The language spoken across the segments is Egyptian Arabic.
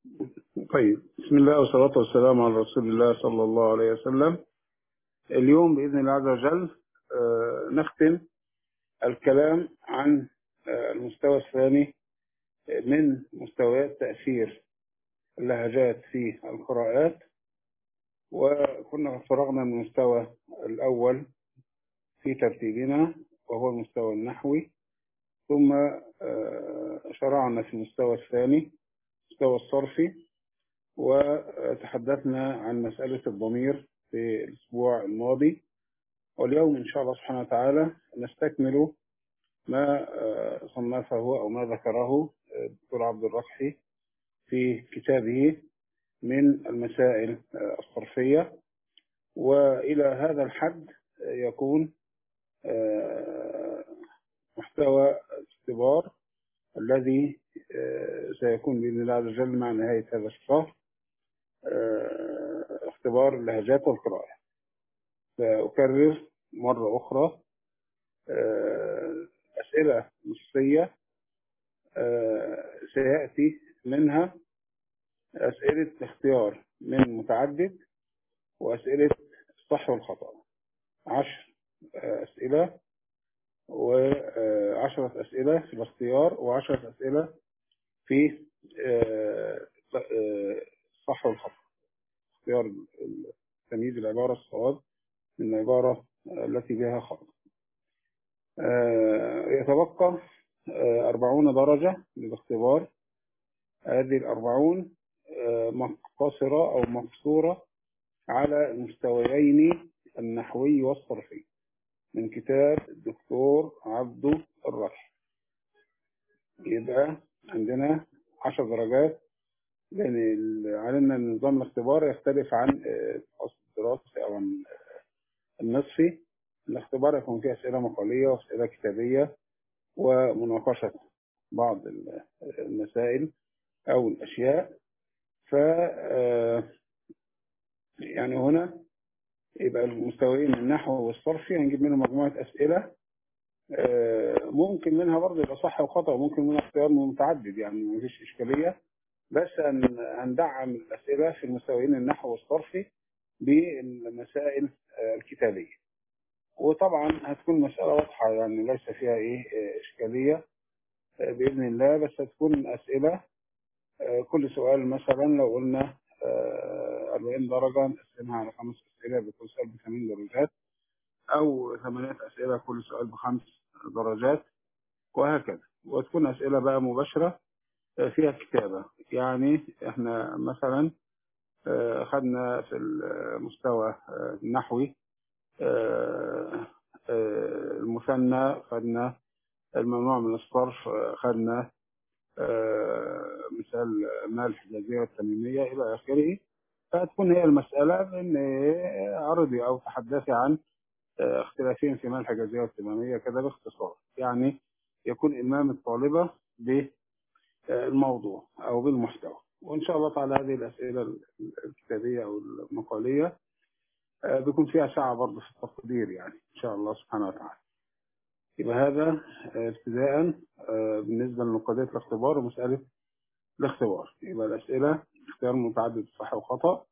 طيب بسم الله والصلاة والسلام على رسول الله صلى الله عليه وسلم اليوم بإذن الله عز وجل آه، نختم الكلام عن آه، المستوى الثاني من مستويات تأثير اللهجات في القراءات وكنا قد فرغنا من المستوى الأول في ترتيبنا وهو المستوى النحوي ثم آه، شرعنا في المستوى الثاني المستوى الصرفي وتحدثنا عن مسألة الضمير في الأسبوع الماضي واليوم إن شاء الله سبحانه وتعالى نستكمل ما آه، صنفه أو ما ذكره الدكتور عبد الرفحي في كتابه من المسائل آه، الصرفية وإلى هذا الحد يكون آه، محتوى الاختبار الذي آه، سيكون بإذن الله عز وجل مع نهاية هذا الشهر آه، اختبار اللهجات والقراءة سأكرر مرة أخرى آه، أسئلة نصية آه، سيأتي منها أسئلة اختيار من متعدد وأسئلة الصح والخطأ عشر آه، أسئلة وعشرة أسئلة في الاختيار وعشرة أسئلة في آه، آه، الصح والخطأ اختيار تمييز العبارة الصواب من العبارة التي بها خطأ آه، يتبقى آه، أربعون درجة للاختبار هذه الأربعون آه، مقتصرة أو مقصورة على المستويين النحوي والصرفي من كتاب الدكتور عبده الرشد يبقى عندنا عشر درجات لأن ال- علمنا أن نظام الاختبار يختلف عن آه، الفصل الدراسي أو عن النصفي الاختبار يكون فيه أسئلة مقالية وأسئلة كتابية ومناقشة بعض ال- المسائل أو الأشياء ف آه، يعني هنا يبقى المستويين النحو والصرفي هنجيب منهم مجموعة أسئلة آه، ممكن منها برضه يبقى صح وخطأ وممكن منها اختيار متعدد يعني مفيش إشكالية بس هن- هندعم الأسئلة في المستويين النحو والصرفي بالمسائل آه، الكتابية وطبعا هتكون مسألة واضحة يعني ليس فيها إيه آه، إشكالية آه، بإذن الله بس هتكون أسئلة آه، كل سؤال مثلا لو قلنا آه، 40 درجة نقسمها على خمس أسئلة بكل سؤال بثمان درجات أو ثمانية أسئلة كل سؤال بخمس درجات وهكذا وتكون أسئلة بقى مباشرة آه، فيها كتابة يعني احنا مثلا آه، خدنا في المستوى آه، النحوي آه، آه، المثنى خدنا الممنوع من الصرف آه، خدنا آه، مثال ما الحجازية والتميمية إلى آخره فهتكون هي المسألة بأن عرضي أو تحدثي عن آه، اختلافين في ما الحجازية والتمامية كده باختصار يعني يكون إلمام الطالبة بالموضوع أو بالمحتوى وإن شاء الله تعالى هذه الأسئلة الكتابية أو المقالية آه، بيكون فيها ساعة برضه في التقدير يعني إن شاء الله سبحانه وتعالى يبقى هذا آه، ابتداء آه، بالنسبة لمقالية الاختبار ومسألة الاختبار يبقى الأسئلة اختيار متعدد صح وخطأ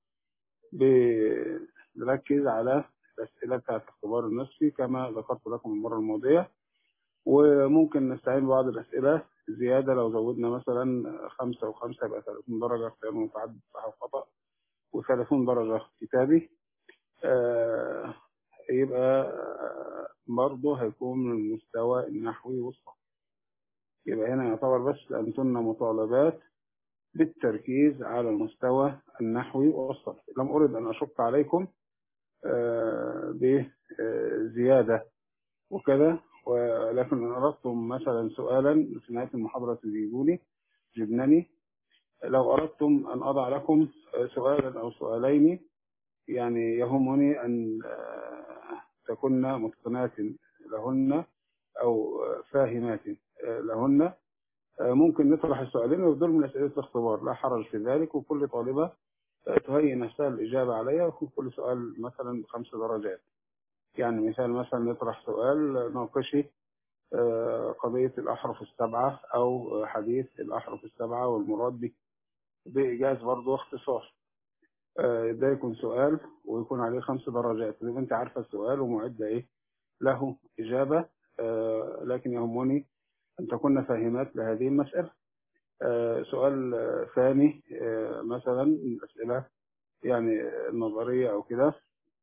بنركز على الأسئلة بتاعت الاختبار النصفي كما ذكرت لكم المرة الماضية وممكن نستعين ببعض الأسئلة زيادة لو زودنا مثلا خمسة وخمسة يبقى 30 درجة اختيار متعدد صح وخطأ و30 درجة كتابي آه، يبقى آه، برضه هيكون من المستوى النحوي والصف يبقى هنا يعتبر بس أنتن مطالبات بالتركيز على المستوى النحوي والصرفي لم أرد أن أشق عليكم آه، بزيادة وكذا ولكن إن أردتم مثلا سؤالا في نهاية المحاضرة تجيبوني جبنني لو أردتم أن أضع لكم سؤالا أو سؤالين يعني يهمني أن آه، تكن متقنات لهن أو آه، فاهمات آه، لهن آه، ممكن نطرح السؤالين ويفضل من أسئلة الاختبار لا حرج في ذلك وكل طالبة آه، تهيئ نفسها الإجابة عليها ويكون كل سؤال مثلا بخمس درجات يعني مثال مثلا نطرح سؤال ناقشي آه، قضية الأحرف السبعة أو حديث الأحرف السبعة والمراد به بإيجاز برضه اختصار آه، ده يكون سؤال ويكون عليه خمس درجات يبقى انت عارفه السؤال ومعده ايه له اجابه آه، لكن يهمني ان تكون فاهمات لهذه المساله آه، سؤال آه، ثاني آه، مثلا من الاسئله يعني النظريه او كده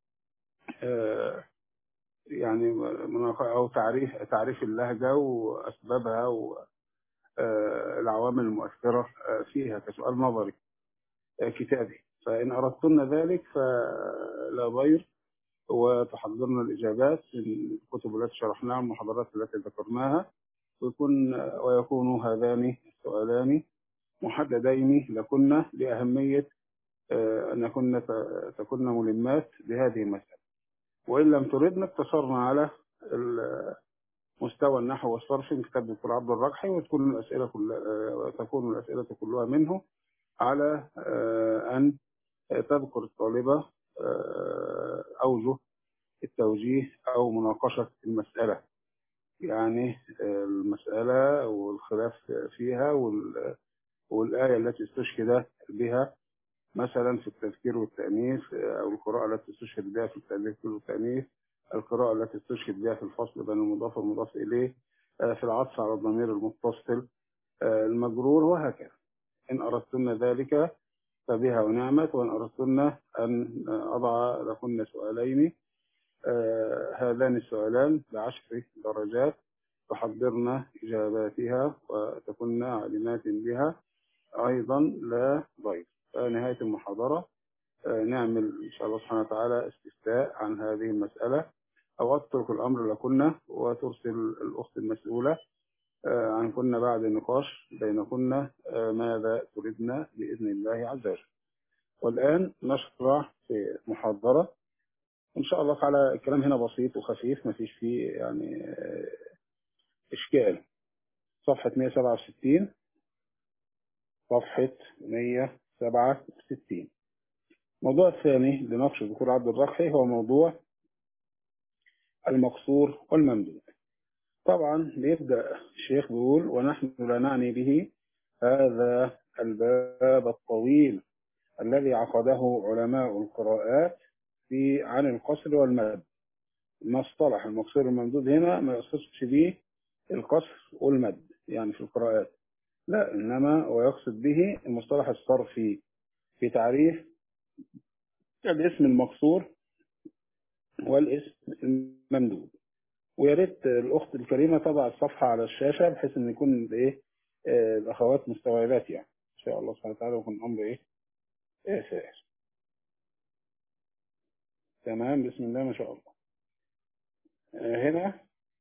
آه، يعني مناق- او تعريف تعريف اللهجه واسبابها والعوامل المؤثره آه، فيها كسؤال نظري آه، كتابي فان اردتن ذلك فلا ضير وتحضرنا الإجابات في الكتب التي شرحناها المحاضرات التي ذكرناها ويكون ويكون هذان السؤالان محددين لكن لأهمية آه، أن يكون تكون ملمات بهذه المسألة وإن لم تردنا اقتصرنا على ال- مستوى النحو والصرف من كتاب الدكتور عبد الرجحي وتكون الأسئلة كلها تكون الأسئلة كلها منه على آه، أن تذكر الطالبة آه، أوجه التوجيه أو مناقشة المسألة يعني المسألة والخلاف فيها وال- والآية التي استشهد بها مثلا في التذكير والتأنيث أو القراءة التي استشهد بها في التذكير والتأنيث القراءة التي استشهد بها في الفصل بين المضاف والمضاف إليه آه، في العطف على الضمير المتصل آه، المجرور وهكذا إن أردتن ذلك فبها ونعمت وإن أردتن أن أضع لكن سؤالين آه، هذان السؤالان بعشر درجات تحضرن إجاباتها وتكون عالمات بها أيضا لا ضيف نهاية المحاضرة آه، نعمل إن شاء الله سبحانه وتعالى استفتاء عن هذه المسألة أو أترك الأمر لكن وترسل الأخت المسؤولة آه، عن كنا بعد نقاش بينكن آه، ماذا تردن بإذن الله عز وجل والآن نشرع في محاضرة إن شاء الله تعالى الكلام هنا بسيط وخفيف ما فيش فيه يعني آه، إشكال صفحة 167 صفحة 167 الموضوع الثاني لنقش الدكتور عبد الرقحي هو موضوع المقصور والممدود طبعا بيبدأ الشيخ بيقول ونحن لا نعني به هذا الباب الطويل الذي عقده علماء القراءات في عن القصر والمد مصطلح المقصور والممدود هنا ما يقصدش به القصر والمد يعني في القراءات لا إنما ويقصد به المصطلح الصرفي في تعريف الاسم المقصور والاسم الممدود ويا ريت الاخت الكريمه تضع الصفحه على الشاشه بحيث ان يكون ايه آه، الاخوات مستوعبات يعني ان شاء الله سبحانه وتعالى يكون الامر ايه إيه سائر تمام بسم الله ما شاء الله آه، هنا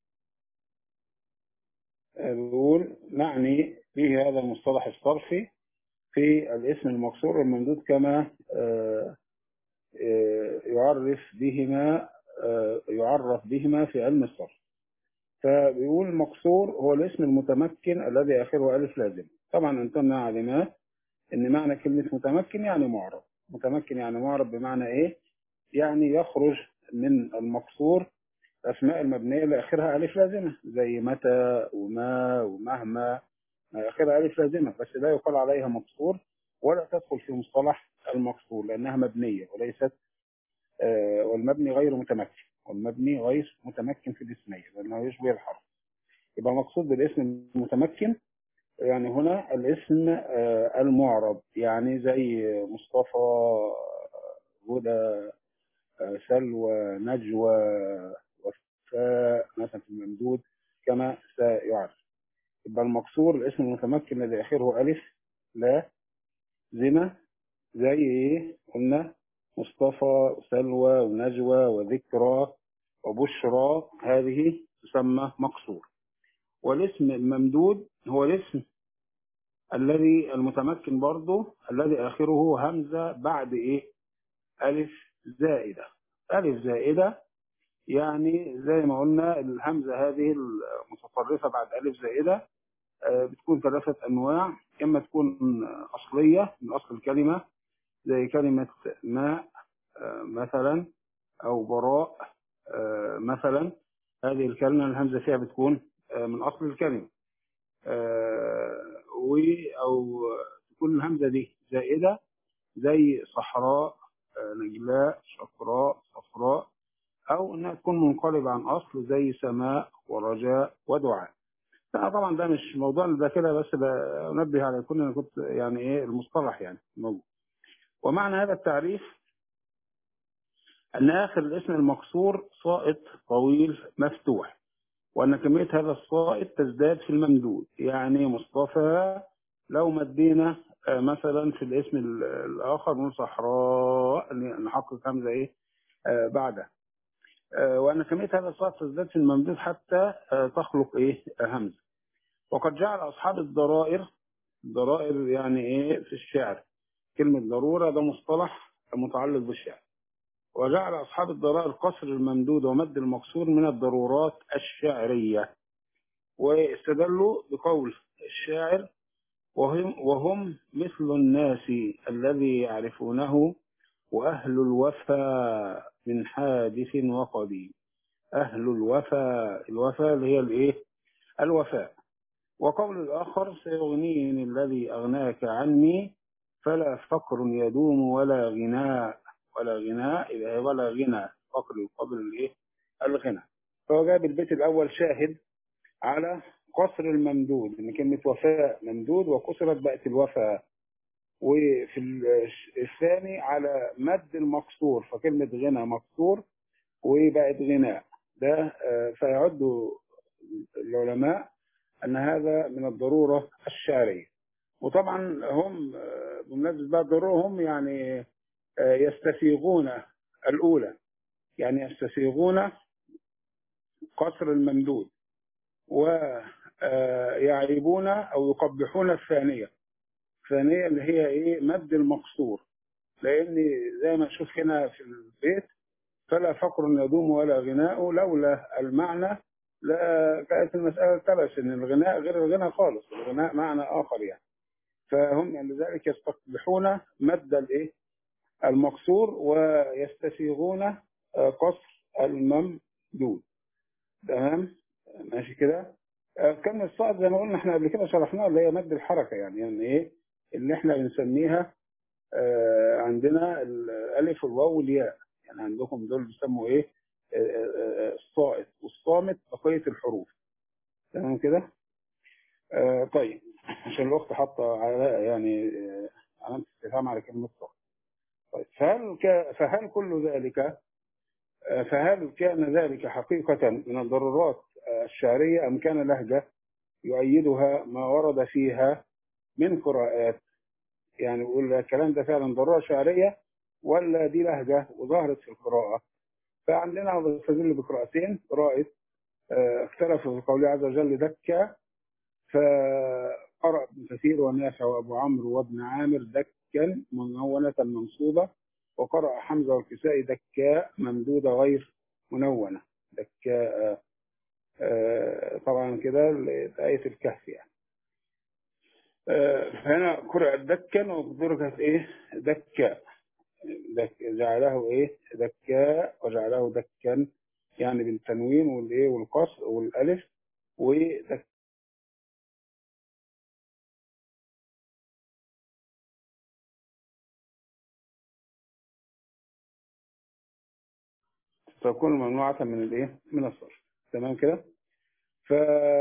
آه، بيقول نعني به هذا المصطلح الصرفي في الاسم المقصور والممدود كما آه، آه، يعرف بهما آه، يعرف بهما في علم الصرف فبيقول المقصور هو الاسم المتمكن الذي اخره الف لازم طبعا انتم عالمات ان معنى كلمه متمكن يعني معرب متمكن يعني معرب بمعنى ايه يعني يخرج من المقصور الاسماء المبنيه اللي اخرها الف لازمه زي متى وما ومهما ما اخرها الف لازمه بس لا يقال عليها مقصور ولا تدخل في مصطلح المقصور لانها مبنيه وليست آه، والمبني غير متمكن والمبني غير متمكن في الاسمية لأنه يشبه الحرف يبقى المقصود بالاسم المتمكن يعني هنا الاسم آه، المعرب يعني زي مصطفى هدى آه، سلوى نجوى وفاء مثلا في الممدود كما سيعرف يبقى المقصور الاسم المتمكن الذي آخره ألف لا زمة زي ايه قلنا مصطفى وسلوى ونجوى وذكرى وبشرى هذه تسمى مقصور والاسم الممدود هو الاسم الذي المتمكن برضه الذي آخره همزة بعد إيه ألف زائدة ألف زائدة يعني زي ما قلنا الهمزة هذه المتطرفة بعد ألف زائدة آه، بتكون ثلاثة أنواع إما تكون أصلية من أصل الكلمة زي كلمة ماء آه، مثلا أو براء آه، مثلا هذه الكلمة الهمزة فيها بتكون آه، من أصل الكلمة آه، و أو تكون الهمزة دي زائدة زي صحراء آه، نجلاء شقراء صفراء أو إنها تكون منقلبة عن أصل زي سماء ورجاء ودعاء لا طبعا ده مش موضوع ده كده بس بنبه على كل انا كنت يعني ايه المصطلح يعني موجود ومعنى هذا التعريف ان اخر الاسم المكسور صائت طويل مفتوح وان كميه هذا الصائت تزداد في الممدود يعني مصطفى لو مدينا آه، مثلا في الاسم ال- الاخر من صحراء نحقق همزه ايه آه، بعده آه، وان كميه هذا الصائت تزداد في الممدود حتى آه، تخلق ايه آه، همزه وقد جعل أصحاب الضرائر ضرائر يعني إيه في الشعر كلمة ضرورة ده مصطلح متعلق بالشعر وجعل أصحاب الضرائر قصر الممدود ومد المقصور من الضرورات الشعرية واستدلوا بقول الشاعر وهم, وهم مثل الناس الذي يعرفونه وأهل الوفا من حادث وقديم أهل الوفا الوفا اللي هي الإيه الوفاء وقول الآخر سيغنيني الذي أغناك عني فلا فقر يدوم ولا غناء ولا غناء إذا ولا غنى فقر قبل الإيه الغنى فهو جاب البيت الأول شاهد على قصر الممدود إن كلمة وفاء ممدود وكسرت بقت الوفاء وفي ال- الثاني على مد المقصور فكلمة غنى مقصور وبقت غناء ده آه، فيعد العلماء أن هذا من الضرورة الشعرية وطبعا هم آه، بمناسبة بقى الضرورة هم يعني آه، يستسيغون الأولى يعني يستسيغون قصر الممدود ويعيبون أو يقبحون الثانية الثانية اللي هي إيه مد المقصور لأن زي ما نشوف هنا في البيت فلا فقر يدوم ولا غناء لولا المعنى لا كانت المسألة تبس إن الغناء غير الغنى خالص الغناء معنى آخر يعني فهم يعني لذلك يستقبحون مد الإيه المقصور ويستسيغون آه، قصر الممدود تمام ماشي كده آه، كلمة الصعد زي ما قلنا احنا قبل كده شرحناها اللي هي مد الحركة يعني يعني ايه اللي احنا بنسميها آه، عندنا الالف والواو والياء يعني عندكم دول بيسموا ايه آه، آه، آه، الصائت والصامت بقية الحروف تمام كده آه، طيب عشان الاخت حاطه على يعني آه، علامة استفهام على كلمة صائت طيب فهل ك- فهل كل ذلك آه، فهل كان ذلك حقيقة من الضرورات آه، الشعرية أم كان لهجة يؤيدها ما ورد فيها من قراءات يعني يقول الكلام ده فعلا ضرورة شعرية ولا دي لهجة وظهرت في القراءة فعندنا بستدل بقراءتين قراءة آه، اختلفوا في قوله عز وجل دكة فقرأ ابن كثير والنافع وأبو عمرو وابن عامر دكا منونة منصوبة وقرأ حمزة والكسائي دكاء ممدودة غير منونة دكاء آه، طبعا كده آية الكهف يعني آه، فهنا قرأت دكا وقدرت ايه دكاء دك جعله ايه دكاء وجعله دكا يعني بالتنوين والايه والقصر والالف ودك تكون ممنوعة من الايه من الصرف تمام كده ف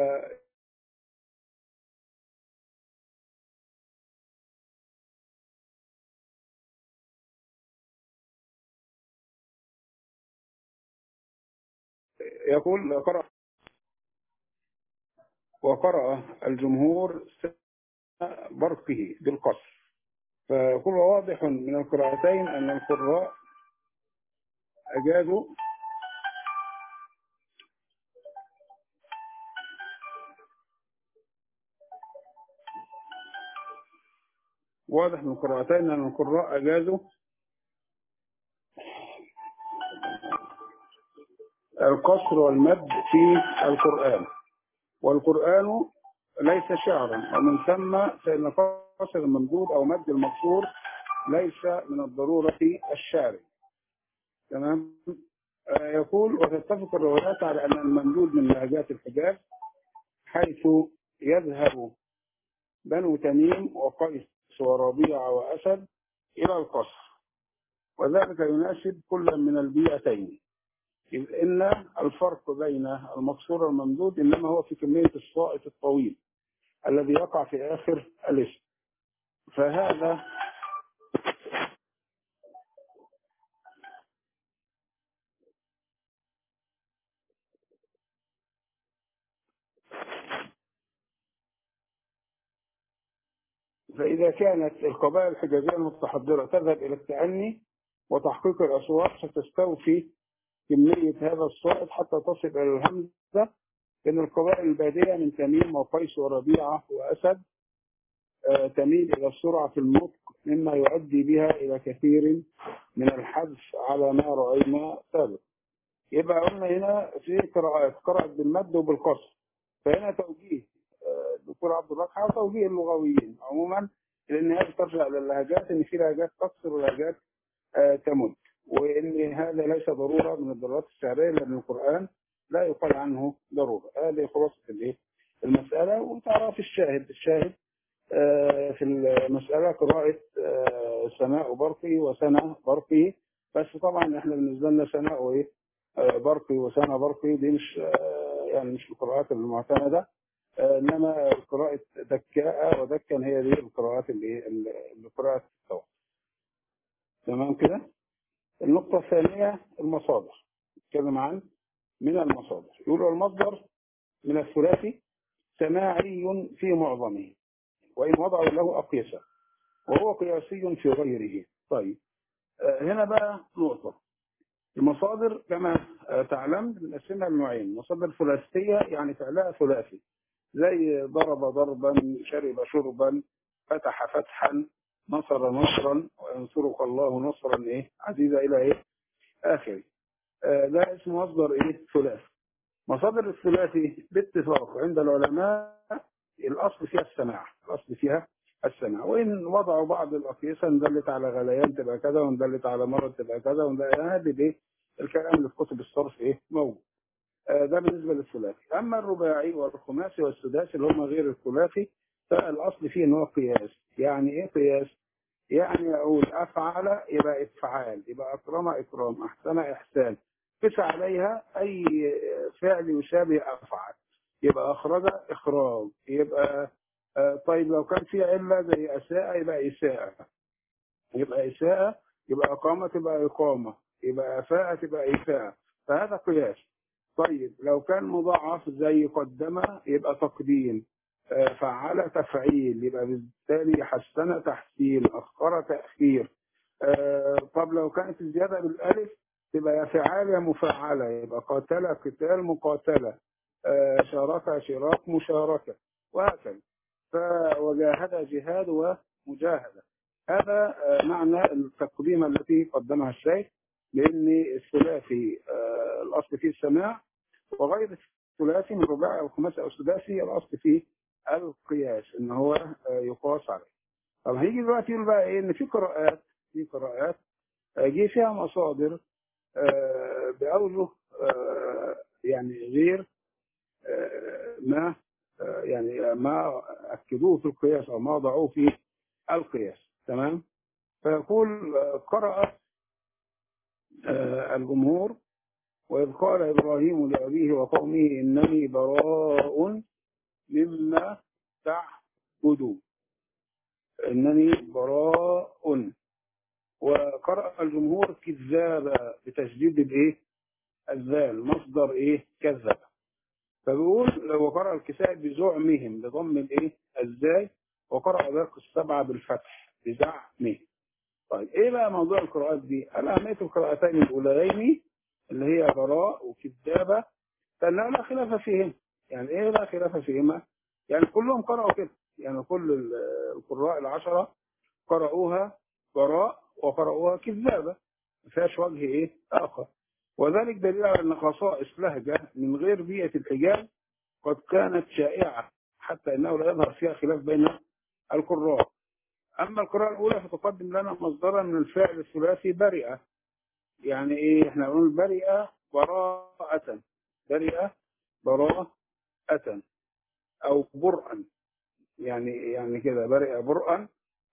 يقول قرأ وقرأ الجمهور برقه بالقصر فيقول واضح من القراءتين أن القراء أجازوا واضح من القراءتين أن القراء أجازوا القصر والمد في القرآن والقرآن ليس شعرا ومن ثم فإن قصر الممدود أو مد المقصور ليس من الضرورة الشعري تمام آه، يقول وتتفق الروايات على أن الممدود من لهجات الحجاز حيث يذهب بنو تميم وقيس قيس وربيع وأسد إلى القصر وذلك يناسب كل من البيئتين إذ إن الفرق بين المقصور والممدود إنما هو في كمية الصائت الطويل الذي يقع في آخر الاسم فهذا فإذا كانت القبائل الحجازية المتحضرة تذهب إلى التأني وتحقيق الأصوات ستستوفي كمية هذا الصائد حتى تصل إلى الهمزة إن القبائل البادية من تميم وقيس وربيعة وأسد آه، تميل إلى السرعة في النطق مما يؤدي بها إلى كثير من الحذف على ما رأينا سابق يبقى قلنا هنا في قراءات قرأت بالمد وبالقصر فهنا توجيه آه، الدكتور عبد الرحمن وتوجيه اللغويين عموما لأن هذه ترجع للهجات إن في لهجات تقصر ولهجات آه، تمد وإن هذا ليس ضرورة من الضرورات الشعرية لأن القرآن لا يقال عنه ضرورة هذه خلاصة الإيه؟ المسألة وتعرف الشاهد الشاهد آه، في المسألة قراءة آه، سماء برقي وسنة برقي بس طبعا احنا بالنسبة لنا سناء وايه آه، برقي وسنة برقي دي مش آه، يعني مش القراءات المعتمدة آه، انما قراءة دكاء ودكا هي دي القراءات اللي ايه اللي قراءة التوقف تمام كده النقطة الثانية المصادر نتكلم عن من المصادر يقولوا المصدر من الثلاثي سماعي في معظمه وإن وضعوا له أقيسة وهو قياسي في غيره طيب آه، هنا بقى نقطة المصادر كما آه، تعلم بنقسمها لنوعين مصادر ثلاثية يعني فعلها ثلاثي زي ضرب ضربا شرب شربا فتح فتحا نصر نصرا وينصرك الله نصرا ايه عزيزا الى ايه اخره آه، ده اسمه مصدر ايه ثلاثي مصادر الثلاثي باتفاق عند العلماء الاصل فيها السماع الاصل فيها السماع وان وضعوا بعض الاقيسه ان دلت على غليان تبقى كذا وان دلت على مرض تبقى كذا وان دلت هذه ايه الكلام اللي في كتب الصرف ايه موجود آه، ده بالنسبه للثلاثي اما الرباعي والخماسي والسداسي اللي هم غير الثلاثي فالاصل فيه ان هو قياس يعني ايه قياس يعني اقول افعل يبقى افعال يبقى اكرم اكرام احسن احسان قس عليها اي فعل يشابه افعل يبقى اخرج اخراج يبقى آه، طيب لو كان في عله زي اساءه يبقى اساءه يبقى اساءه يبقى اقامه تبقى اقامه يبقى افاءه تبقى افاءه فهذا قياس طيب لو كان مضاعف زي قدم يبقى تقديم آه، فعل تفعيل يبقى بالتالي حسن تحسين اخر تاخير آه، طب لو كانت الزياده بالالف تبقى يا فعال يا مفعله يبقى قاتل قتال مقاتله آه، شارك شراك مشاركه وهكذا فوجاهد جهاد ومجاهده هذا آه، معنى التقديمه التي قدمها الشيخ لان الثلاثي آه، الاصل فيه السماع وغير الثلاثي من الرباعي او الخماسي او السداسي الاصل فيه القياس ان هو آه، يقاس عليه طب هيجي دلوقتي يقول بقى ايه ان في قراءات في قراءات آه، جه فيها مصادر آه، باوجه آه، يعني غير آه، ما آه، يعني ما اكدوه في القياس او ما وضعوه في القياس تمام فيقول آه، قرأ آه، الجمهور وإذ قال إبراهيم لأبيه وقومه إنني براء مما تعبدون إنني براء وقرأ الجمهور كذاب بتشديد الإيه؟ الذال مصدر إيه؟ كذب فبيقول لو قرأ الكساء بزعمهم بضم الإيه؟ الزاي وقرأ باقي السبعة بالفتح بزعمهم طيب ايه بقى موضوع القراءات دي؟ قال اهميه القراءتين الاوليين اللي هي براء وكذابه فانها لا خلاف فيهما. يعني ايه لا خلاف فيهما؟ يعني كلهم قرأوا كده، يعني كل ال- القراء العشره قرأوها براء وقرأوها كذابه. ما فيهاش وجه ايه؟ اخر. وذلك دليل على ان خصائص لهجه من غير بيئه الحجاز قد كانت شائعه حتى انه لا يظهر فيها خلاف بين القراء. أما القراءة الأولى فتقدم لنا مصدرا من الفعل الثلاثي برئة يعني إيه إحنا نقول برئة براءة برئة براءة أو برءا يعني يعني كده برئة برءا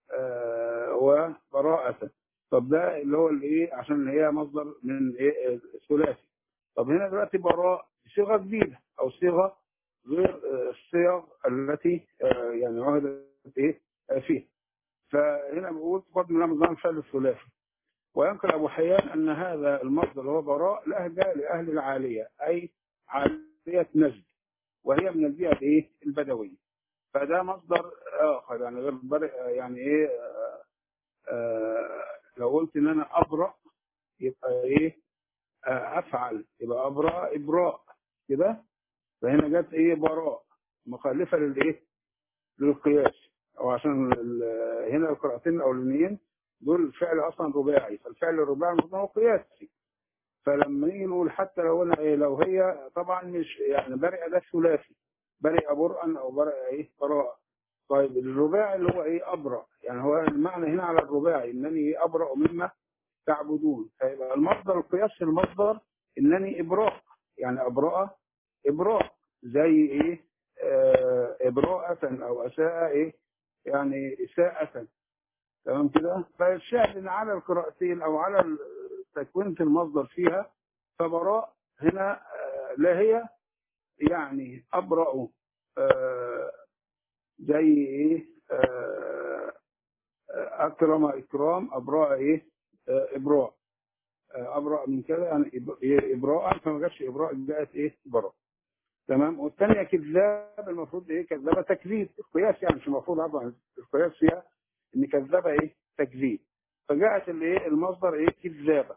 آه، وبراءة طب ده اللي هو الايه عشان اللي هي مصدر من ايه الثلاثي طب هنا دلوقتي براء صيغه جديده او صيغه غير آه، الصيغ التي آه، يعني عهدت ايه آه، فيها فهنا بقول تقدم لها نظام الفعل الثلاثي وينقل ابو حيان ان هذا المصدر اللي هو براء لهجه لاهل العاليه اي عاليه نجد وهي من البيئه ايه البدويه فده مصدر اخر يعني غير برئ يعني ايه آه، آه، لو قلت ان انا ابرأ يبقى ايه آه، افعل يبقى ابرأ ابراء كده فهنا جت ايه براء مخالفه للايه للقياس او عشان ال- هنا القراءتين الاولانيين دول فعل اصلا رباعي فالفعل الرباعي المفروض هو قياسي فلما نيجي نقول حتى لو انا إيه لو هي طبعا مش يعني برئ ده ثلاثي برئ برئا او برئ ايه براءه طيب الرباعي اللي هو ايه ابرأ يعني هو المعنى هنا على الرباعي انني ابرأ مما تعبدون فيبقى المصدر القياسي المصدر انني ابراء يعني ابرأ ابراء زي ايه آه ابراءة او اساء ايه يعني اساءة تمام كده فالشاهد ان على القراءتين او على ال- تكوينة المصدر فيها فبراء هنا آه لا هي يعني ابرأ آه زي ايه آه آه، اكرم اكرام ابراء ايه آه ابراء آه، ابرأ من كذا يعني إب- إيه، ابراء فما جاتش ابراء جاءت ايه براء تمام والثانيه كذاب المفروض ايه كذابه تكذيب القياس يعني مش المفروض طبعا القياس فيها ان كذابه ايه تكذيب فجاءت الايه المصدر ايه كذابه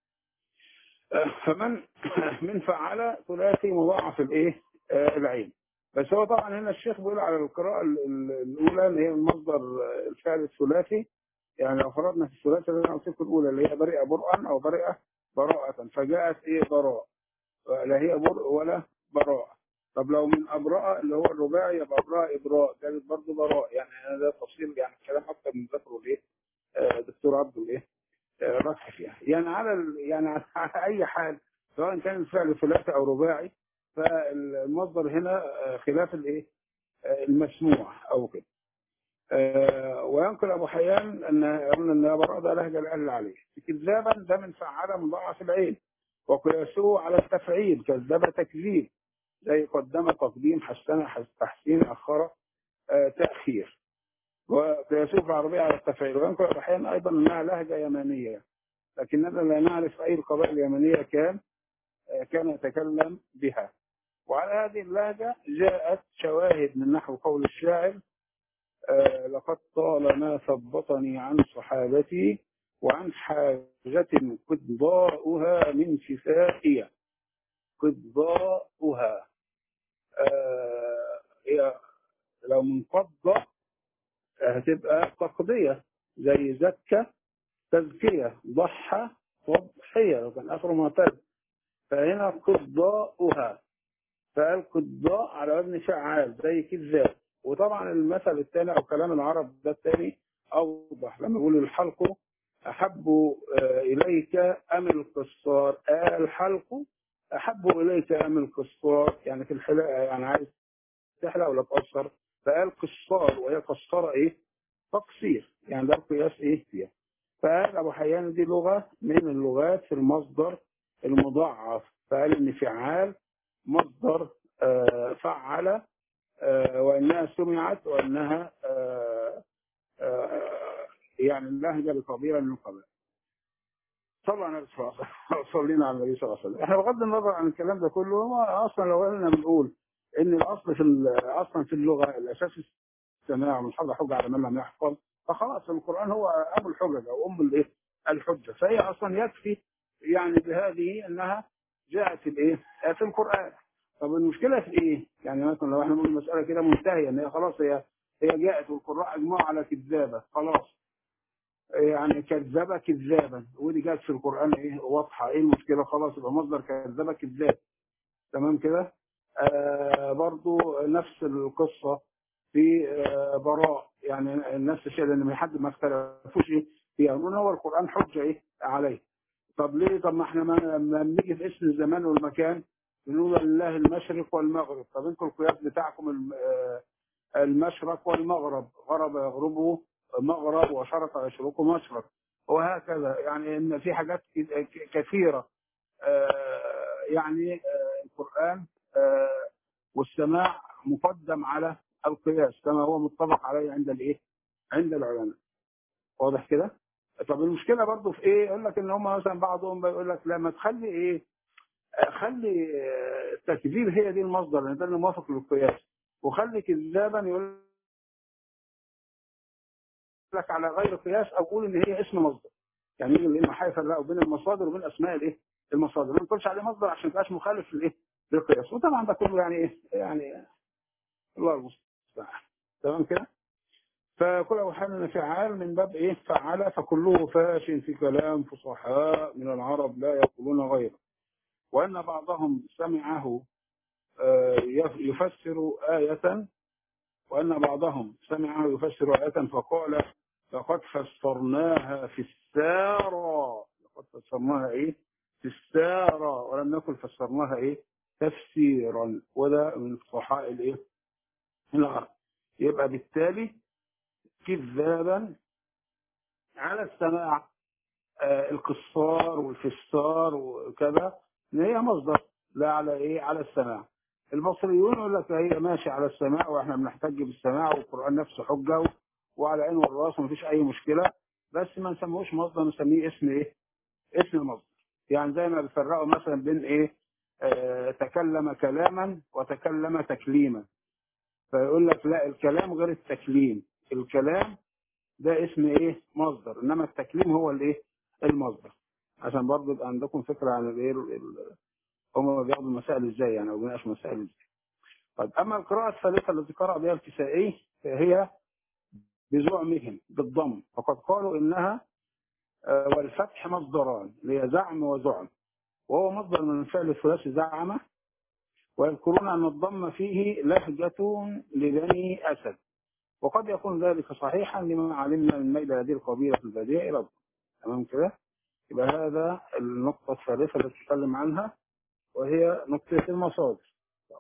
آه، فمن من فعل ثلاثي مضاعف الايه آه، العين بس هو طبعا هنا الشيخ بيقول على القراءه ال- ال- الاولى اللي هي المصدر آه، الفعل الثلاثي يعني لو فرضنا في الثلاثي اللي انا قلت لكم الاولى اللي هي برئه برئا او برئه براءة فجاءت ايه براء لا هي برء ولا براءة طب لو من أبراء اللي هو الرباعي يبقى أبراء إبراء كانت برضه براء يعني أنا ده تفصيل يعني الكلام أكتر من ذكره الإيه آه، دكتور عبده الإيه آه، ركح فيها يعني على ال- يعني على أي حال سواء كان الفعل ثلاثي أو رباعي فالمصدر هنا آه، خلاف الإيه آه، المسموع أو كده آه، وينقل ابو حيان ان قلنا ان براء ده لهجه الاهل عليه كذابا ده من فعل مضاعف العين وقياسه على التفعيل كذب تكذيب زي قدم تقديم حسن حس- تحسين اخر آه، تاخير وقياسه في العربيه على التفعيل وينقل ابو حيان ايضا انها لهجه يمانيه لكننا لا نعرف اي القبائل اليمنيه كان آه، كان يتكلم بها وعلى هذه اللهجه جاءت شواهد من نحو قول الشاعر آه، لقد طال ما ثبطني عن صحابتي وعن حاجة قضاؤها من شفائية قضاؤها آه، هي لو منقضة هتبقى تقضية زي زكى تزكية ضحى تضحية لو كان آخره معتد فهنا قضاؤها فقال قضاء على وزن فعال زي كذاب وطبعا المثل الثاني او كلام العرب ده الثاني اوضح لما يقول الحلق احب آه، اليك ام القصار آه الحلق احب اليك ام القصار يعني في الحلاقه يعني عايز تحلق ولا تقصر فقال قصار وهي قصاره ايه تقصير يعني ده القياس ايه فيها فقال ابو حيان دي لغه من اللغات في المصدر المضاعف فقال ان فعال مصدر آه، فعل آه، وانها سمعت وانها آه، آه، يعني اللهجه لقبيله من القبائل. صلى على النبي صلى الله عليه وسلم صلينا على النبي صلى الله عليه وسلم. احنا بغض النظر عن الكلام ده كله هو اصلا لو قلنا بنقول ان الاصل في ال- اصلا في اللغه الاساس السماع من حفظ حجه على من لم يحفظ فخلاص القران هو ابو الحجج او ام الايه؟ الحجه فهي اصلا يكفي يعني بهذه انها جاءت في الايه؟ في القران. طب المشكله في ايه؟ يعني مثلا لو احنا نقول المساله كده منتهيه ان هي خلاص هي هي جاءت والقراء اجمعوا على كذابه خلاص يعني كذبه كذابا ودي جاءت في القران ايه واضحه ايه المشكله خلاص يبقى مصدر كذبه كذاب تمام كده؟ آه برضو نفس القصه في آه براء يعني نفس الشيء لان من حد ما اختلفوش ايه فيها يقولون هو القران حجه ايه عليه طب ليه طب ما احنا ما لما بنيجي في اسم الزمان والمكان بنقول لله المشرق والمغرب طب انتوا القياس بتاعكم الم- آه، المشرق والمغرب غرب يغربه مغرب وشرق يشرق مشرق وهكذا يعني ان في حاجات ك- كثيره آه، يعني آه، القران آه، والسماع مقدم على القياس كما هو متفق عليه عند الايه؟ عند العلماء واضح كده؟ طب المشكله برضو في ايه؟ يقول لك ان هم مثلا بعضهم بيقول لك لا ما تخلي ايه؟ آه، خلي آه، التكذيب هي دي المصدر لان ده اللي موافق للقياس وخلي كذابا يقول لك على غير قياس او قول ان هي اسم مصدر يعني يجي الائمه هيفرقوا بين المصادر وبين اسماء الايه؟ المصادر ما نقولش عليه مصدر عشان ما يبقاش مخالف للايه؟ للقياس وطبعا ده كله يعني ايه؟ يعني الله المستعان تمام كده؟ فكل أوحان فعال من باب إيه فعل فكله فاش في كلام فصحاء من العرب لا يقولون غيره وأن بعضهم سمعه آه، يف- يفسر آية وأن بعضهم سمعه يفسر آية فقال لقد فسرناها في السارة لقد فسرناها إيه في السارة ولم نكن فسرناها إيه تفسيرا وده من فصحاء الإيه العرب يبقى بالتالي كذابا على السماع آه، القصار والفسار وكذا ان هي مصدر لا على ايه على السماع البصريون يقول لك هي ماشي على السماع واحنا بنحتج بالسماع والقران نفسه حجه و- وعلى عين والراس ومفيش اي مشكله بس ما نسموهوش مصدر نسميه اسم ايه؟ اسم مصدر يعني زي ما بيفرقوا مثلا بين ايه؟ آه تكلم كلاما وتكلم تكليما فيقول لك لا الكلام غير التكليم الكلام ده اسم ايه مصدر انما التكليم هو الايه المصدر عشان برضه يبقى عندكم فكره عن الايه ال- ال- هم بياخدوا المسائل ازاي يعني او بيناقشوا مسائل ازاي طيب اما القراءه الثالثه التي قرأ بها الكسائي فهي بزعمهم بالضم فقد قالوا انها آه، والفتح مصدران اللي هي زعم وزعم وهو مصدر من الفعل الثلاثي زعم ويذكرون ان الضم فيه لهجه لبني اسد وقد يكون ذلك صحيحا لما علمنا من ميل هذه القبيله الباديه الى الضم تمام كده يبقى هذا النقطة الثالثة اللي تتكلم عنها وهي نقطة المصادر.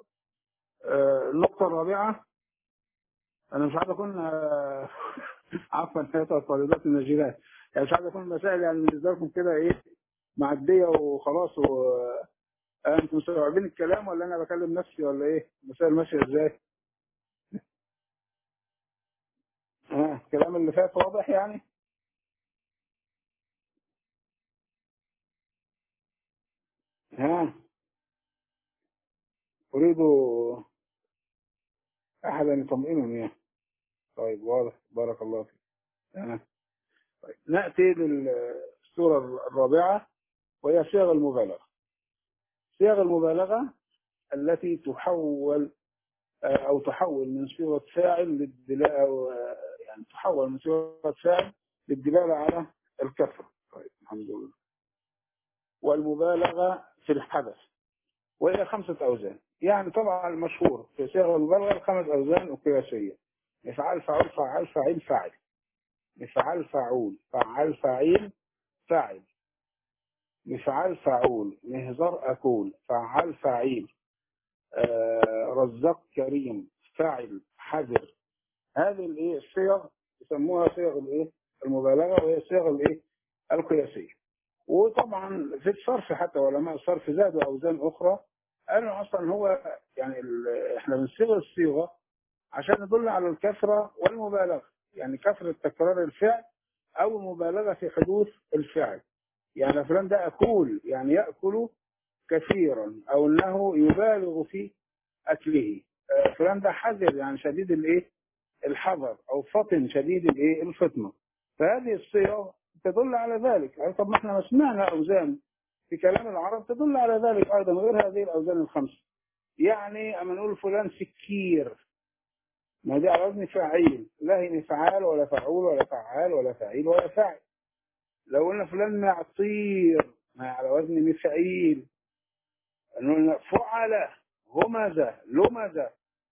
آه، النقطة الرابعة أنا مش عايز أكون آه، عفوا حياتها الطالبات الناجلات يعني مش عايز أكون المسائل يعني بالنسبة لكم كده إيه معدية وخلاص و آه، أنتم مستوعبين الكلام ولا أنا بكلم نفسي ولا إيه؟ المسائل ماشية إزاي؟ ها الكلام اللي فات واضح يعني؟ ها أريد أحدا يطمئنني يعني. طيب واضح بارك الله فيك. ها. طيب نأتي للسورة الرابعة وهي صيغ المبالغة صيغ المبالغة التي تحول آه، أو تحول من صيغة فاعل للدلالة أو آه، يعني تحول من صيغة فاعل للدلالة على الكثرة طيب الحمد لله والمبالغة في الحدث وهي خمسة أوزان يعني طبعا المشهور في صيغ المبالغة الخمس أوزان القياسية مفعال فعول فعال فاعل فاعل مفعال فعول فعال فاعل فاعل مفعال فعول مهزار أكول فعال فعيل آه، رزاق كريم فاعل حذر هذه الايه الصيغ يسموها صيغ الايه المبالغه وهي صيغ الايه القياسيه وطبعا في الصرف حتى علماء الصرف زادوا اوزان اخرى قالوا اصلا هو يعني ال- احنا بنصيغ الصيغه عشان ندل على الكثره والمبالغه يعني كثره تكرار الفعل او المبالغه في حدوث الفعل يعني فلان ده اكول يعني ياكل كثيرا او انه يبالغ في اكله آه، فلان ده حذر يعني شديد الايه الحذر او فطن شديد الايه الفطنه فهذه الصيغ تدل على ذلك يعني طب ما احنا ما سمعنا اوزان في كلام العرب تدل على ذلك ايضا غير هذه الاوزان الخمسه يعني اما نقول فلان سكير ما دي على وزن فاعيل لا هي فعال ولا فعول ولا فعال ولا فعيل ولا فاعل لو قلنا فلان معطير ما هي على وزن مفعيل قلنا فعل همزة لمزة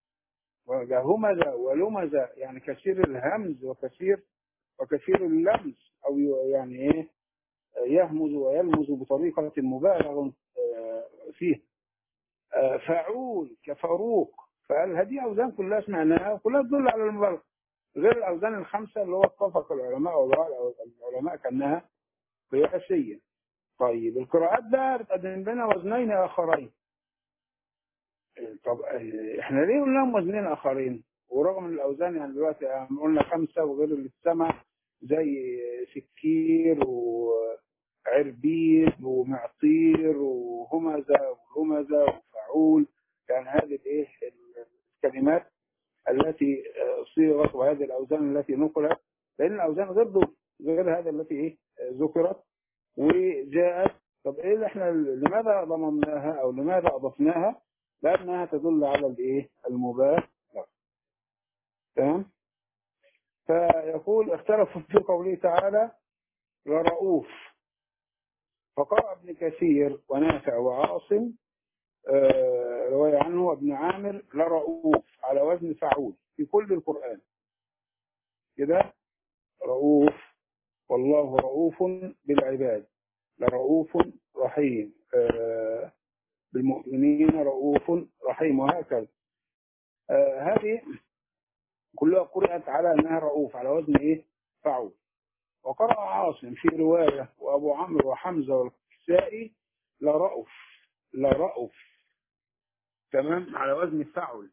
همزة ولمزة يعني كثير الهمز وكثير وكثير اللمز أو يعني إيه يهمز ويلمز بطريقة مبالغ آه، فيه آه، فعول كفاروق فقال هذه أوزان كلها سمعناها وكلها تدل على المبالغة غير الاوزان الخمسه اللي هو اتفق العلماء والعلماء العلماء كانها قياسيه طيب القراءات بقى بتقدم لنا وزنين اخرين طب آه، احنا ليه قلنا لهم وزنين اخرين ورغم ان الاوزان يعني دلوقتي قلنا خمسه وغير اللي اتسمع زي سكير وعربيد ومعطير وهمزه وهمزه وفعول يعني هذه الايه الكلمات التي آه، صيغت وهذه الاوزان التي نقلت لان الاوزان غير دول غير هذا التي ايه آه، ذكرت وجاءت طب ايه اللي احنا لماذا ضممناها او لماذا اضفناها؟ لانها تدل على الايه؟ المبالغه تمام؟ فيقول اختلفوا في قوله تعالى لرؤوف فقرأ ابن كثير ونافع وعاصم آه، رواية عنه وابن عامر لرؤوف على وزن فعول في كل القرآن كده رؤوف والله رؤوف بالعباد لرؤوف رحيم آه، بالمؤمنين رؤوف رحيم وهكذا آه، هذه كلها قرأت على أنها رؤوف على وزن إيه فعول وقرأ عاصم في رواية وأبو عمرو وحمزة والكسائي لرؤوف لرؤوف تمام على وزن فعل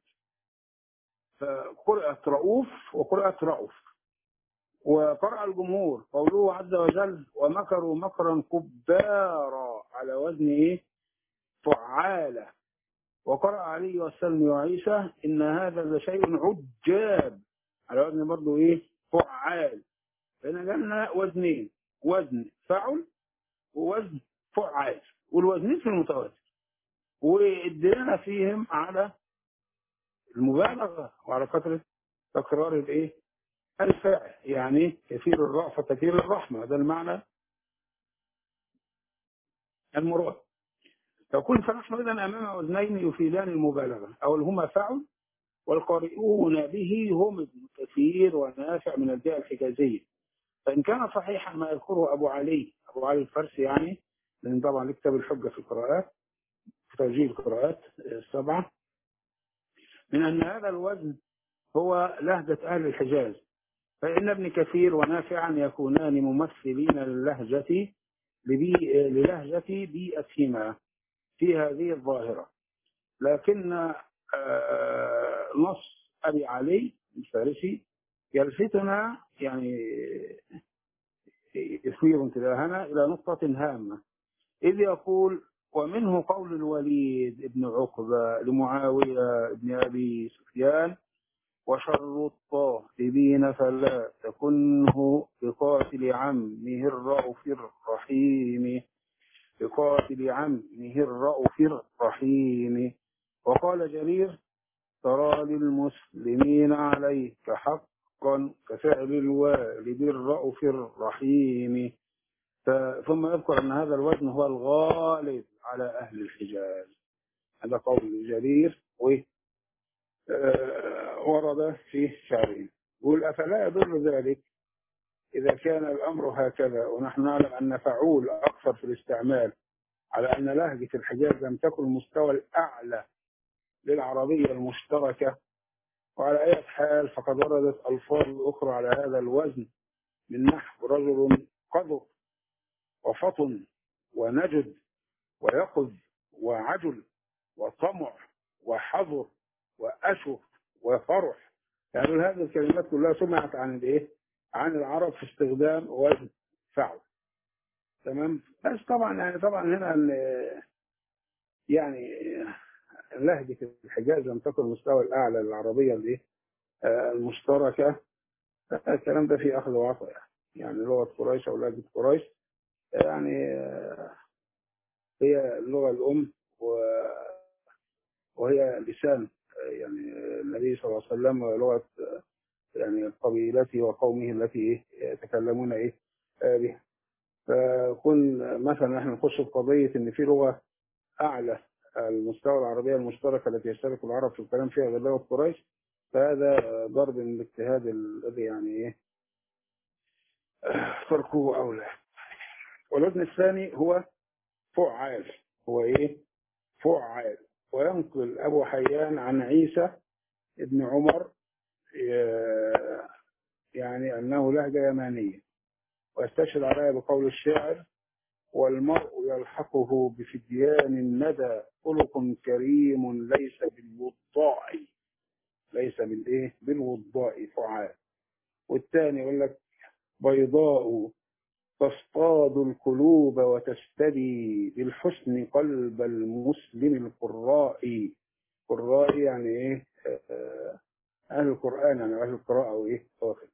فقرأت رؤوف وقرأت رؤوف وقرأ الجمهور قوله عز وجل ومكروا مكرا كبارا على وزن ايه فعالة وقرأ علي والسلم وعيسى إن هذا لشيء عجاب على وزن برضه ايه فعال فهنا جالنا وزنين وزن فعل ووزن فعال والوزنين في المتواتر وادينا فيهم على المبالغة وعلى كثرة تكرار الايه الفاعل يعني كثير الرأفة كثير الرحمة ده المعنى المراد يكون فنحن إذا أمام وزنين يفيدان المبالغة أو هما فعل والقارئون به هم ابن كثير ونافع من الجهة الحجازية فإن كان صحيحا ما يذكره أبو علي أبو علي الفارسي يعني لأن طبعا له كتاب الحجة في القراءات في توجيه القراءات السبعة من أن هذا الوزن هو لهجة أهل الحجاز فإن ابن كثير ونافعا يكونان ممثلين للهجة لبي... للهجة بيئتهما في هذه الظاهرة لكن آه، نص أبي علي الفارسي يلفتنا يعني يثير انتباهنا إلى نقطة هامة إذ يقول ومنه قول الوليد بن عقبة لمعاوية بن أبي سفيان وشر الطاهرين فلا تكنه بقاتل عمه الرأف الرحيم بقاتل عمه الرأف الرحيم وقال جرير ترى للمسلمين عليك حقا كفعل الوالد الرأف الرحيم ف- ثم يذكر أن هذا الوزن هو الغالب على أهل الحجاز هذا قول جرير و آه، ورد في شعرين يقول أفلا يدل ذلك إذا كان الأمر هكذا ونحن نعلم أن فعول أكثر في الاستعمال على أن لهجة الحجاز لم تكن المستوى الأعلى للعربية المشتركة وعلى أي حال فقد وردت ألفاظ أخرى على هذا الوزن من نحو رجل قذر وفطن ونجد ويقظ وعجل وطمع وحظر وأشر وفرح يعني هذه الكلمات كلها سمعت عن الايه؟ عن العرب في استخدام وزن فعل تمام بس طبعا يعني طبعا هنا ال- يعني لهجة الحجاز لم تكن المستوى الأعلى للعربية الايه؟ آه، المشتركة الكلام ده في أخذ وعطاء يعني يعني لغة قريش أو لهجة قريش يعني آه، هي اللغة الأم و- وهي لسان آه، يعني النبي صلى الله عليه وسلم ولغة آه، يعني قبيلته وقومه التي إيه يتكلمون إيه آه، بها فكون مثلا احنا نخش في قضية إن في لغة أعلى المستوى العربية المشتركة التي يشترك العرب في الكلام فيها غير لغة قريش فهذا ضرب من الاجتهاد الذي يعني إيه آه، تركه أولى والوزن الثاني هو فعال هو إيه فعال وينقل أبو حيان عن عيسى ابن عمر آه، يعني أنه لهجة يمانية ويستشهد عليها بقول الشاعر والمرء يلحقه بفديان الندى خلق كريم ليس بالوضاع ليس بالايه بالوضاء فعال والثاني يقول لك بيضاء تصطاد القلوب وتستدي بالحسن قلب المسلم القراء قراء يعني ايه آه، اهل القران يعني اهل القراءه وايه واخد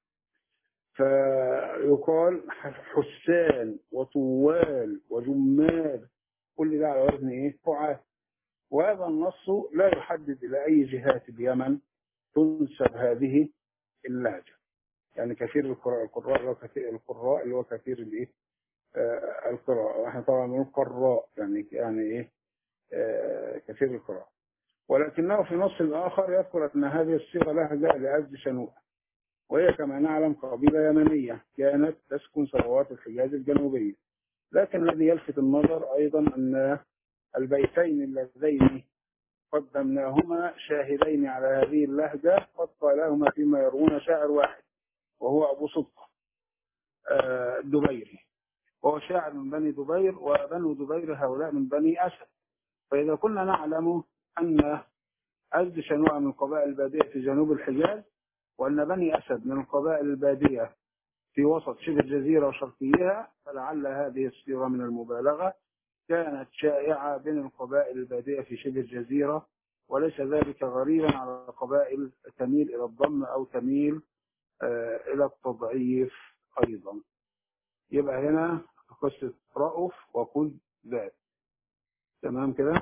فيقال حسان وطوال وجمال كل ده على وزن ايه فعال وهذا النص لا يحدد الى اي جهات اليمن تنسب هذه اللهجه يعني كثير القراء القراء اللي هو كثير القراء اللي هو كثير الايه آه القراء واحنا طبعا بنقول قراء يعني يعني ايه آه كثير القراء ولكنه في نص اخر يذكر ان هذه الصيغه لهجه لأجل شنوءه وهي كما نعلم قبيله يمنيه كانت تسكن ثروات الحجاز الجنوبيه لكن الذي يلفت النظر ايضا ان البيتين اللذين قدمناهما شاهدين على هذه اللهجه قد قالهما فيما يروون شاعر واحد وهو أبو صدق الدبيري وهو شاعر من بني دبير وبنو دبير هؤلاء من بني أسد فإذا كنا نعلم أن أسد شنوع من القبائل البادية في جنوب الحجاز وأن بني أسد من القبائل البادية في وسط شبه الجزيرة وشرقيها فلعل هذه الصيغة من المبالغة كانت شائعة بين القبائل البادية في شبه الجزيرة وليس ذلك غريبا على قبائل تميل إلى الضم أو تميل إلى التضعيف أيضا يبقى هنا قصة رأف وكل ذات تمام كده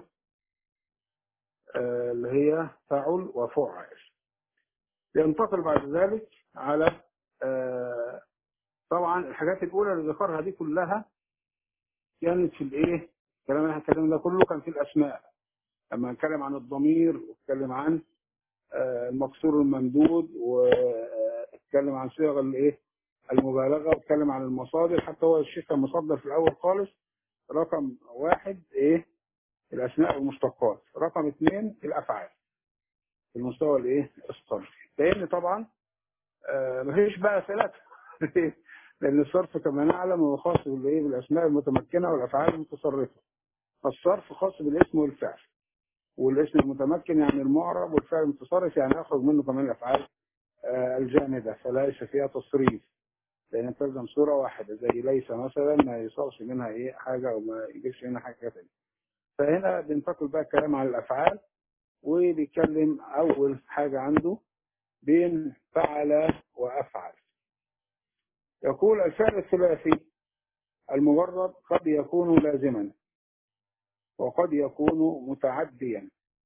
آه اللي هي فعل وفعل ينتقل بعد ذلك على آه طبعا الحاجات الأولى اللي ذكرها دي كلها كانت في الإيه الكلام اللي احنا اتكلمنا ده كله كان في الأسماء لما نتكلم عن الضمير ونتكلم عن آه المكسور الممدود و اتكلم عن صيغ الايه المبالغه واتكلم عن المصادر حتى هو الشيخ كان مصدر في الاول خالص رقم واحد ايه الاسماء والمشتقات رقم اثنين الافعال في المستوى الايه الصرفي لان طبعا آه مفيش بقى ثلاثه لان الصرف كما نعلم هو خاص بالايه بالاسماء المتمكنه والافعال المتصرفه فالصرف خاص بالاسم والفعل والاسم المتمكن يعني المعرب والفعل المتصرف يعني يخرج منه كمان الافعال الجامدة فليس فيها تصريف لأن تلزم صورة واحدة زي ليس مثلا ما يصابش منها إيه حاجة أو ما يجيش منها حاجة تانية فهنا بننتقل بقى الكلام على الأفعال وبيتكلم أول حاجة عنده بين فعل وأفعل يقول الفعل الثلاثي المجرد قد يكون لازما وقد يكون متعديا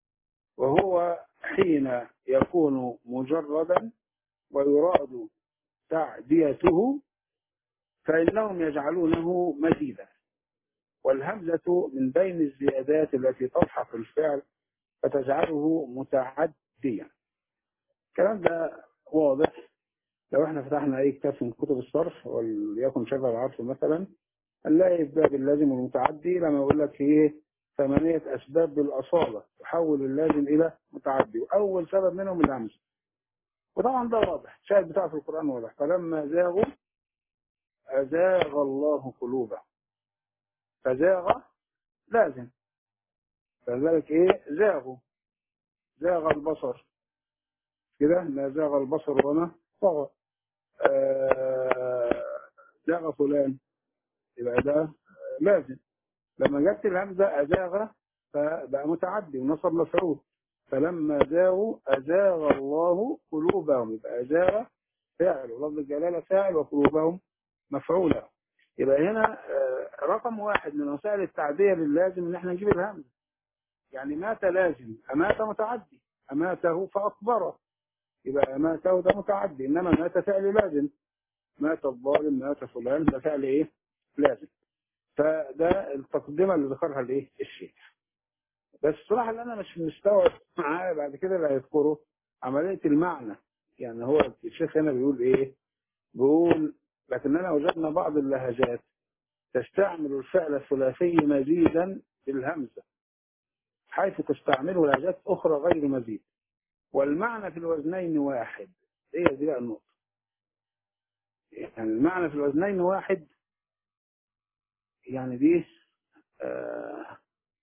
وهو حين يكون مجردا ويراد تعديته فإنهم يجعلونه مزيدا والهمزة من بين الزيادات التي تلحق الفعل فتجعله متعديا الكلام ده واضح لو احنا فتحنا اي كتاب من كتب الصرف وليكن شغل العرف مثلا هنلاقي في باب اللازم والمتعدي لما يقول لك ايه ثمانية أسباب بالأصالة تحول اللازم إلى متعدي وأول سبب منهم الهمزة وطبعا ده واضح الشاهد بتاعه في القرآن واضح فلما زاغوا أزاغ الله قلوبهم فزاغ لازم فذلك إيه زاغوا زاغ البصر كده ما زاغ البصر وما طغى آه زاغ فلان يبقى ده لازم لما جت الهمزة أزاغ فبقى متعدي ونصب مفعول فلما زاغوا أزاغ الله قلوبهم يبقى أزاغ فاعل ولفظ الجلالة فاعل وقلوبهم مفعولة يبقى هنا رقم واحد من وسائل التعدية للازم ان احنا نجيب الهمزة يعني مات لازم أمات متعدي أماته فأكبره يبقى أماته ده متعدي إنما مات فعل لازم مات الظالم مات فلان ده فعل إيه لازم فده التقدمة اللي ذكرها الإيه الشيخ بس الصراحة اللي أنا مش مستوعب معاه بعد كده اللي هيذكره عملية المعنى يعني هو الشيخ هنا بيقول إيه بيقول لكننا وجدنا بعض اللهجات تستعمل الفعل الثلاثي مزيدا بالهمزة حيث تستعمله لهجات أخرى غير مزيد والمعنى في الوزنين واحد هي دي بقى النقطة يعني المعنى في الوزنين واحد يعني دي آه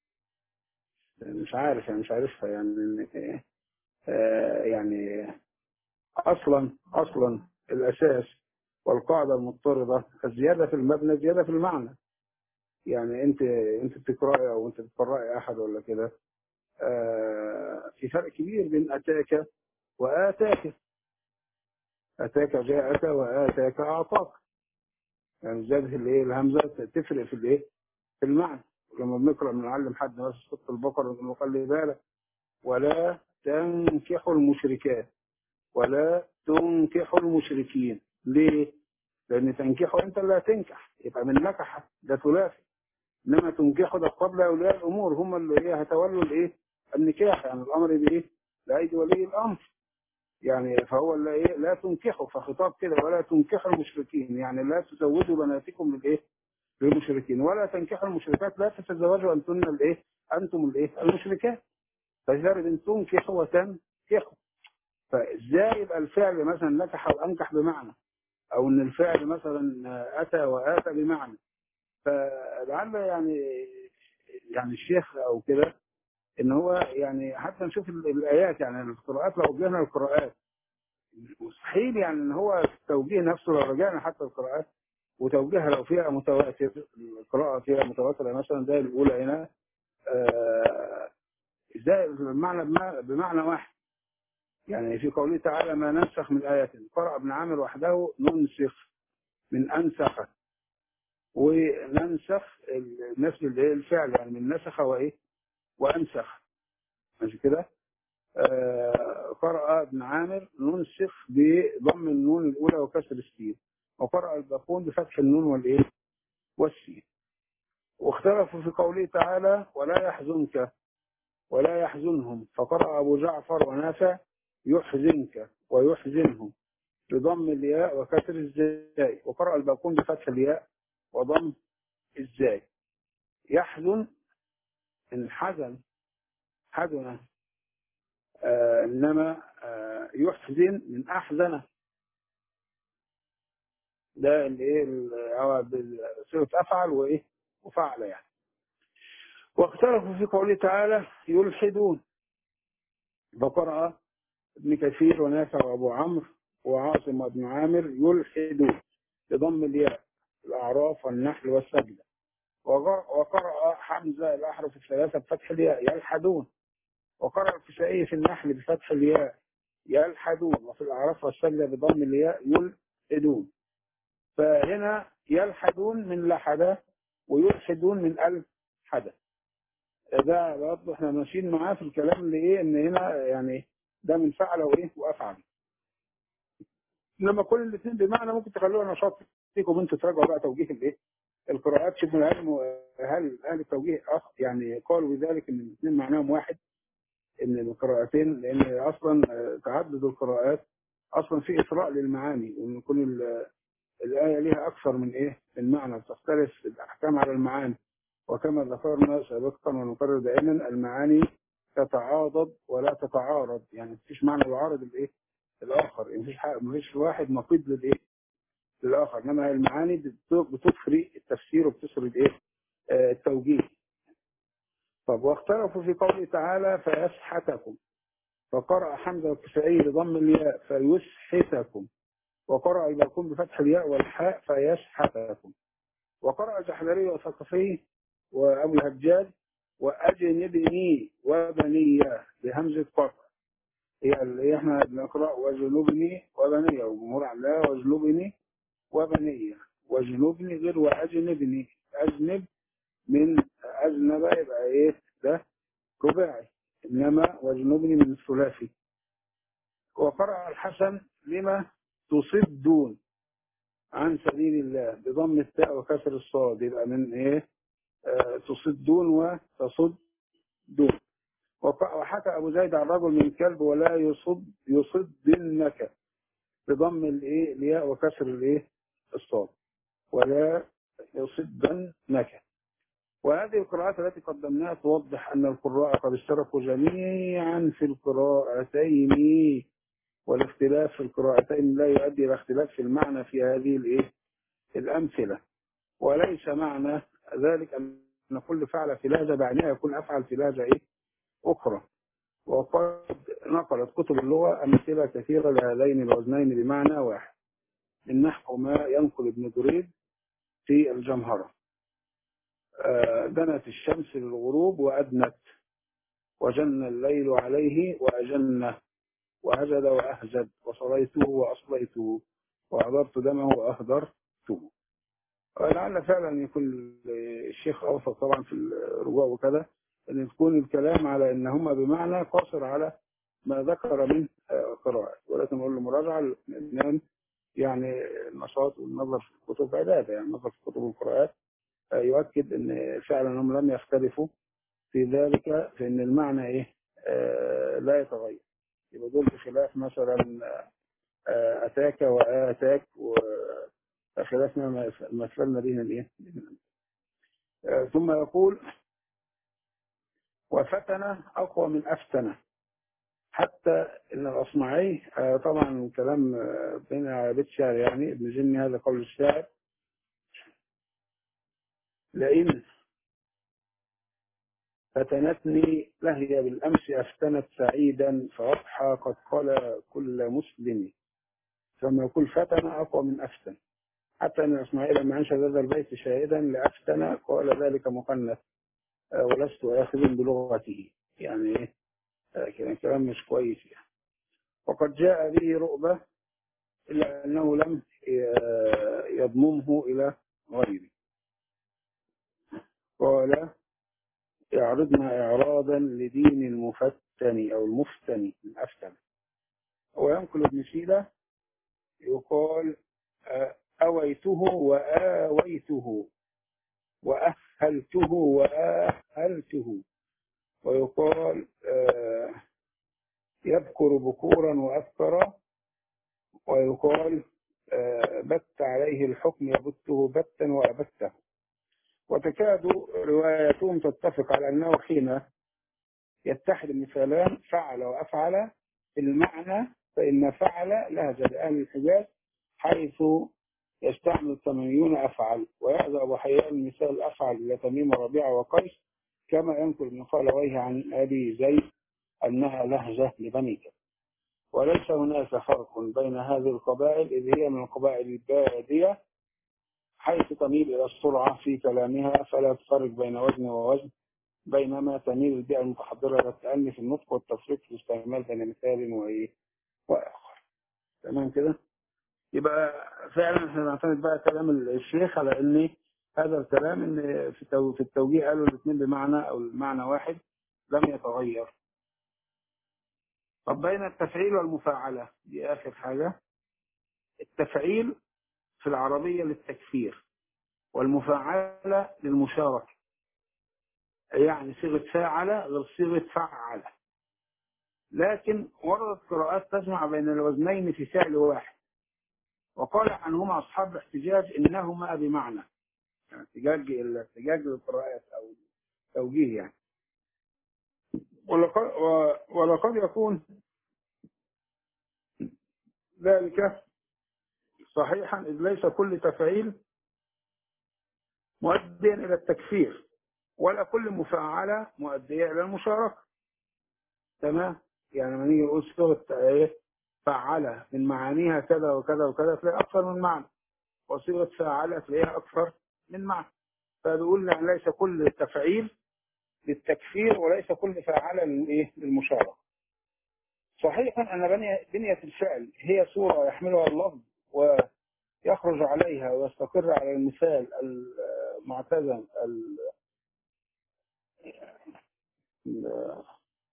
مش عارف يعني مش عارفها يعني آه يعني اصلا اصلا الاساس والقاعده المضطرده الزياده في المبنى زياده في المعنى يعني انت انت بتقراي او انت بتقراي احد ولا كده آه في فرق كبير بين اتاك واتاك اتاك جاءك واتاك اعطاك يعني زياده الايه الهمزه تفرق في الايه في المعنى لما بنقرا بنعلم حد بس سوره البقره نقول له خلي بالك ولا تنكحوا المشركات ولا تنكحوا المشركين ليه؟ لأن تنكحوا أنت اللي هتنكح يبقى من نكح ده ثلاثي إنما تنكحوا ده قبل أولياء الأمور هم اللي إيه هيتولوا الإيه؟ النكاح يعني الأمر بإيه؟ لأيدي ولي الأمر يعني فهو اللي إيه؟ لا تنكحوا فخطاب كده ولا تنكحوا المشركين يعني لا تزوجوا بناتكم للإيه؟ للمشركين ولا تنكحوا المشركات لا تتزوجوا أنتن الإيه؟ أنتم الإيه؟ المشركات فجرب أن تنكحوا وتنكحوا فازاي يبقى الفعل مثلا نكح او انكح بمعنى او ان الفعل مثلا اتى واتى بمعنى فلعل يعني يعني الشيخ او كده ان هو يعني حتى نشوف الايات يعني القراءات لو وجهنا القراءات مستحيل يعني ان هو التوجيه نفسه لو رجعنا حتى القراءات وتوجيهها لو فيها متواتر القراءه فيها متواتره مثلا زي الاولى هنا ازاي بمعنى بمعنى واحد يعني في قوله تعالى ما ننسخ من آية قرأ ابن عامر وحده ننسخ من أنسخ وننسخ نفس الفعل يعني من نسخ وإيه وأنسخ ماشي كده آه قرأ ابن عامر ننسخ بضم النون الأولى وكسر السين وقرأ الباقون بفتح النون والإيه والسين واختلفوا في قوله تعالى ولا يحزنك ولا يحزنهم فقرأ أبو جعفر ونافع يحزنك ويحزنهم بضم الياء وكسر الزاي وقرأ الباقون بفتح الياء وضم الزاي يحزن إن حزن حزن آه إنما آه يحزن من أحزن ده الايه صيغه افعل وايه وفعل يعني واختلفوا في قوله تعالى يلحدون فقرأ ابن كثير ونافع وابو عمرو وعاصم وابن عامر يلحدون بضم الياء الاعراف والنحل والسجده وقرأ حمزه الاحرف الثلاثه بفتح الياء يلحدون وقرأ الكسائي في النحل بفتح الياء يلحدون وفي الاعراف والسجده بضم الياء يلحدون فهنا يلحدون من لحد ويلحدون من الحدث ده برضه احنا ماشيين معاه في الكلام اللي ايه ان هنا يعني ده من فعل وايه وافعل انما كل الاثنين بمعنى ممكن تخلوها نشاط فيكم انتوا تراجعوا بقى توجيه الايه القراءات شوفوا العلم هل هل التوجيه يعني قالوا بذلك ان الاثنين معناهم واحد ان القراءتين لان اصلا تعدد القراءات اصلا في اثراء للمعاني وان يكون الايه ليها اكثر من ايه من معنى تختلف الاحكام على المعاني وكما ذكرنا سابقا ونكرر دائما المعاني تتعاضد ولا تتعارض يعني مفيش معنى يعارض الايه الاخر يعني مفيش مفيش واحد نقيض للايه للاخر انما المعاني بتفري التفسير وبتسري الايه آه التوجيه طب واختلفوا في قوله تعالى فيسحتكم فقرأ حمزه والكسائي بضم الياء فيسحتكم وقرأ الباقون بفتح الياء والحاء فيسحتكم وقرأ الجحدري والثقفي وأبو الهجاج وأجنبني وبني بهمزة قطع هي اللي احنا بنقرأ وجنوبني وبني وجمهور على وجنوبني وبني وجنوبني غير وأجنبني أجنب من أجنب يبقى إيه ده رباعي إنما وجنوبني من الثلاثي وقرأ الحسن لما تصدون عن سبيل الله بضم التاء وكسر الصاد يبقى من ايه آه تصدون وتصدون وحكى ابو زيد عن رجل من كلب ولا يصد يصدنك بضم الايه الياء وكسر الايه الصاد ولا يصدنك وهذه القراءات التي قدمناها توضح ان القراء قد اشتركوا جميعا في القراءتين والاختلاف في القراءتين لا يؤدي إلى اختلاف في المعنى في هذه الإيه الأمثلة وليس معنى ذلك أن كل فعل في لهجة بعدها يكون أفعل في لهجة إيه أخرى وقد نقلت كتب اللغة أمثلة كثيرة لهذين الوزنين بمعنى واحد من نحو ما ينقل ابن دريد في الجمهرة آه، دنت الشمس للغروب وأدنت وجن الليل عليه وأجنه وهجد وأهجد وصليته وأصليته وأهدرت دمه وأهدرته لعل فعلا يكون الشيخ أوصى طبعا في الرجوع وكذا أن تكون الكلام على أن هما بمعنى قاصر على ما ذكر من آه، قراءات ولكن نقول له مراجعة الاثنان يعني النشاط والنظر في الكتب عبادة يعني النظر في كتب القراءات آه، يؤكد أن فعلا هم لم يختلفوا في ذلك في أن المعنى إيه آه، لا يتغير يبقى دول بخلاف مثلا آه، أتاك وآتاك وخلاف ما مثلنا به الإيه آه، ثم يقول وفتن أقوى من أفتن حتى ان الاصمعي آه، طبعا كلام آه، بين بيت شعر يعني ابن جني هذا قول الشاعر لئن فتنتني لهي بالامس افتنت سعيدا فاضحى قد قال كل مسلم ثم يقول فتن اقوى من افتن حتى ان الاصمعي لما انشد هذا البيت شاهدا لافتن قال ذلك مقنث آه، ولست اخذ بلغته يعني ايه آه، كان كلام مش كويس يعني وقد جاء به رؤبة إلا أنه لم آه، يضممه إلى غيره قال اعرضنا إعراضا لدين المفتن أو المفتن الأفتن وينقل ابن سيلة يقال آه، أويته وآويته وأهلته وآهلته ويقال آه، يذكر بكورا وأذكر ويقال آه، بت عليه الحكم يبته بتا وأبته وتكاد رواياتهم تتفق على أنه حين يتحد المثالان فعل وأفعل في المعنى فإن فعل لهجة لأهل الحجاز حيث يستعمل التميمون أفعل ويأذى أبو حيان مثال أفعل إلى تميم ربيعة وقيس كما ينقل ابن خالويه عن أبي زيد أنها لهجة لبني كلب وليس هناك فرق بين هذه القبائل إذ هي من القبائل البادية حيث تميل إلى السرعة في كلامها فلا تفرق بين وزن ووزن بينما تميل البيئة المتحضرة إلى التأني في النطق والتفريق في الاستعمال بين مثال وإيه وآخر تمام كده يبقى فعلا احنا نعتمد بقى كلام الشيخ على ان هذا الكلام ان في تو- في التوجيه قالوا الاثنين بمعنى او المعنى واحد لم يتغير طب بين التفعيل والمفاعلة دي آخر حاجة التفعيل في العربية للتكفير والمفاعلة للمشاركة يعني صيغة فاعل غير صيغة فعل لكن وردت قراءات تجمع بين الوزنين في فعل واحد وقال عنهما أصحاب الاحتجاج إنهما بمعنى يعني احتجاج الاحتجاج للقراءات أو توجيه يعني ولقد, و- ولقد يكون ذلك صحيحا إذ ليس كل تفعيل مؤديا إلى التكفير ولا كل مفاعلة مؤدية إلى المشاركة تمام يعني لما نيجي نقول صيغة إيه فعلة من معانيها كذا وكذا وكذا تلاقي أكثر من معنى وصيغة فاعلة تلاقيها أكثر من معنى فبيقول يعني ليس كل تفعيل للتكفير وليس كل فاعلة للإيه للمشاركة صحيح أن بنية بنية الفعل هي صورة يحملها اللفظ ويخرج عليها ويستقر على المثال المعتزل ال- ال-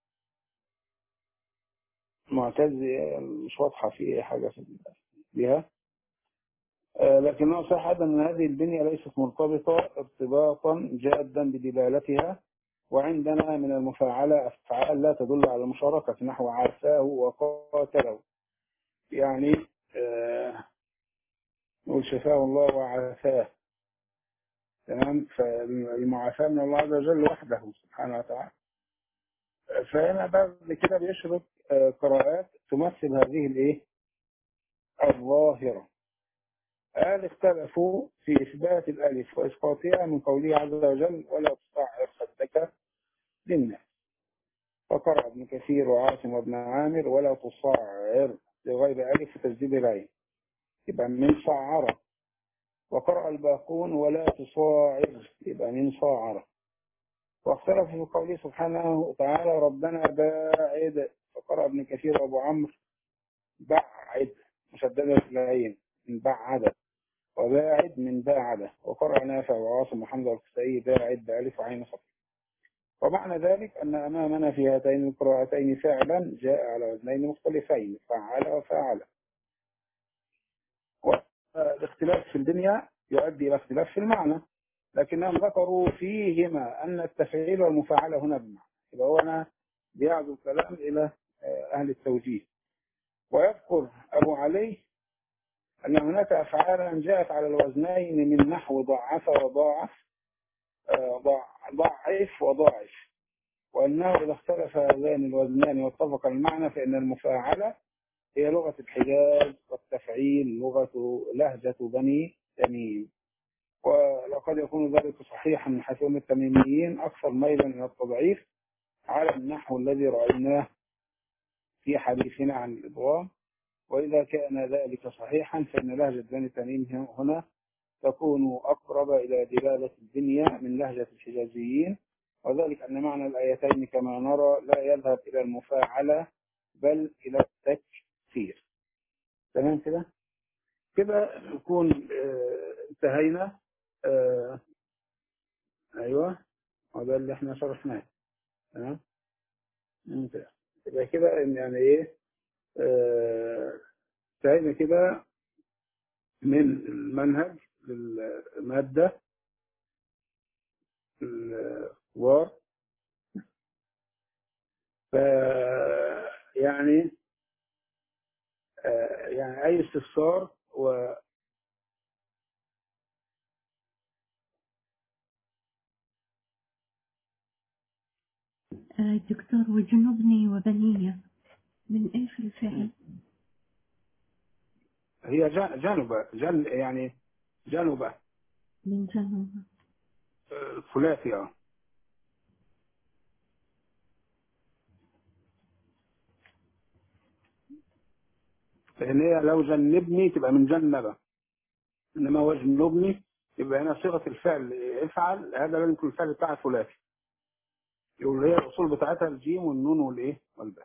المعتز مش واضحة فيه حاجة في بها آه، لكنه صح أيضا أن هذه البنية ليست مرتبطة ارتباطا جادا بدلالتها وعندنا من المفاعلة أفعال لا تدل على المشاركة نحو عافاه وقاتله يعني آه، نقول شفاه الله وعافاه تمام فالمعافاة من الله عز وجل وحده سبحانه وتعالى فهنا بعد كده بيشرك آه، قراءات تمثل هذه الايه الظاهرة قال اختلفوا في إثبات الألف وإسقاطها من قوله عز وجل ولا تصعر خدك للناس فقرأ ابن كثير وعاصم وابن عامر ولا تصعر لغير ألف وتسديد العين يبقى من صعرة وقرأ الباقون ولا تصاعر يبقى من صاعرة واختلف في قوله سبحانه وتعالى ربنا باعد فقرأ ابن كثير وابو عمرو بعد مشددة في العين من بعد وباعد من باعد وقرأ نافع وعاصم محمد الكسائي باعد بألف وعين صفر ومعنى ذلك أن أمامنا في هاتين القراءتين فعلا جاء على وزنين مختلفين فعل وفاعل والاختلاف في الدنيا يؤدي إلى اختلاف في المعنى لكنهم ذكروا فيهما أن التفعيل والمفاعلة هنا بمعنى يبقى هو أنا بيعزو الكلام إلى أهل التوجيه ويذكر أبو علي أن هناك أفعالا جاءت على الوزنين من نحو ضعف وضاعف ضعف وضاعف وأنه إذا اختلف هذان الوزنان واتفق المعنى فإن المفاعلة هي لغة الحجاز والتفعيل لغة لهجة بني تميم ولقد يكون ذلك صحيحا من حيث التميميين أكثر ميلا إلى التضعيف على النحو الذي رأيناه في حديثنا عن الإضغام وإذا كان ذلك صحيحا فإن لهجة بني تميم هنا تكون أقرب إلى دلالة الدنيا من لهجة الحجازيين وذلك أن معنى الآيتين كما نرى لا يذهب إلى المفاعلة بل إلى التكفير تمام كده؟ كده نكون اه انتهينا اه ايوه وده اللي احنا شرحناه تمام ممتاز يبقى كده يعني ايه اه انتهينا كده من المنهج للمادة الاختبار ف يعني يعني أي استفسار و دكتور وجنبني وبنية من ايش الفعل؟ هي جانبة جن يعني جنبة من جنوب ثلاثي اه لان هي لو جنبني تبقى من جنبة انما هو جنبني يبقى هنا صيغه الفعل افعل هذا لازم يكون الفعل بتاع ثلاثي يقول هي الاصول بتاعتها الجيم والنون والايه والباء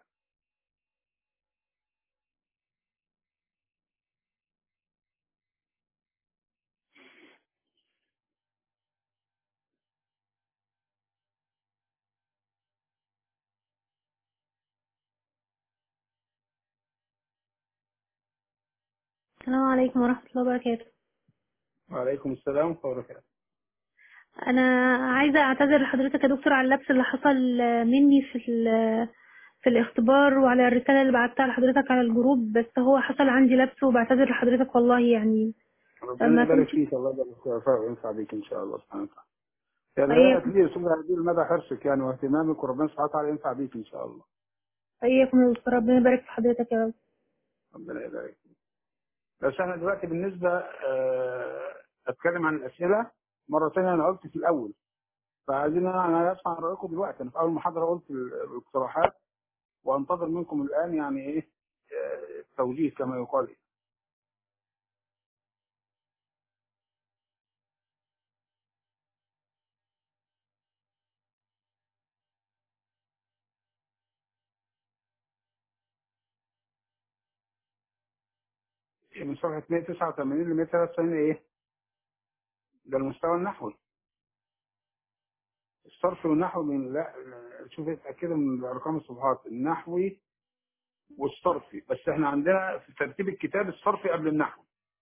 السلام عليكم ورحمة الله وبركاته وعليكم السلام ورحمه الله وبركاته أنا عايزة أعتذر لحضرتك يا دكتور على اللبس اللي حصل مني في ال- في الاختبار وعلى الرسالة اللي بعتها لحضرتك على الجروب بس هو حصل عندي لبس وبعتذر لحضرتك والله يعني ربنا ما يبارك كنتش- فيك الله يبارك فيك ويوفقك وينفع بيك ان شاء الله سبحانه وتعالى يعني أيوة. هذا كبير سبحانه هذه مدى حرصك يعني واهتمامك وربنا سبحانه وتعالى ينفع بيك ان شاء الله إياكم يا دكتور ربنا يبارك في حضرتك يا رب ربنا يبارك فيك بس انا دلوقتي بالنسبه آه، اتكلم عن الاسئله مره ثانيه انا قلت في الاول فعايزين انا انا اسمع رايكم دلوقتي انا في اول محاضره قلت الاقتراحات وانتظر منكم الان يعني ايه آه، التوجيه كما يقال من صفحه 189 ل 193 ايه ده المستوى النحوي الصرف والنحو من لا شوف اتاكدوا من ارقام الصفحات النحوي والصرفي بس احنا عندنا في ترتيب الكتاب الصرفي قبل النحو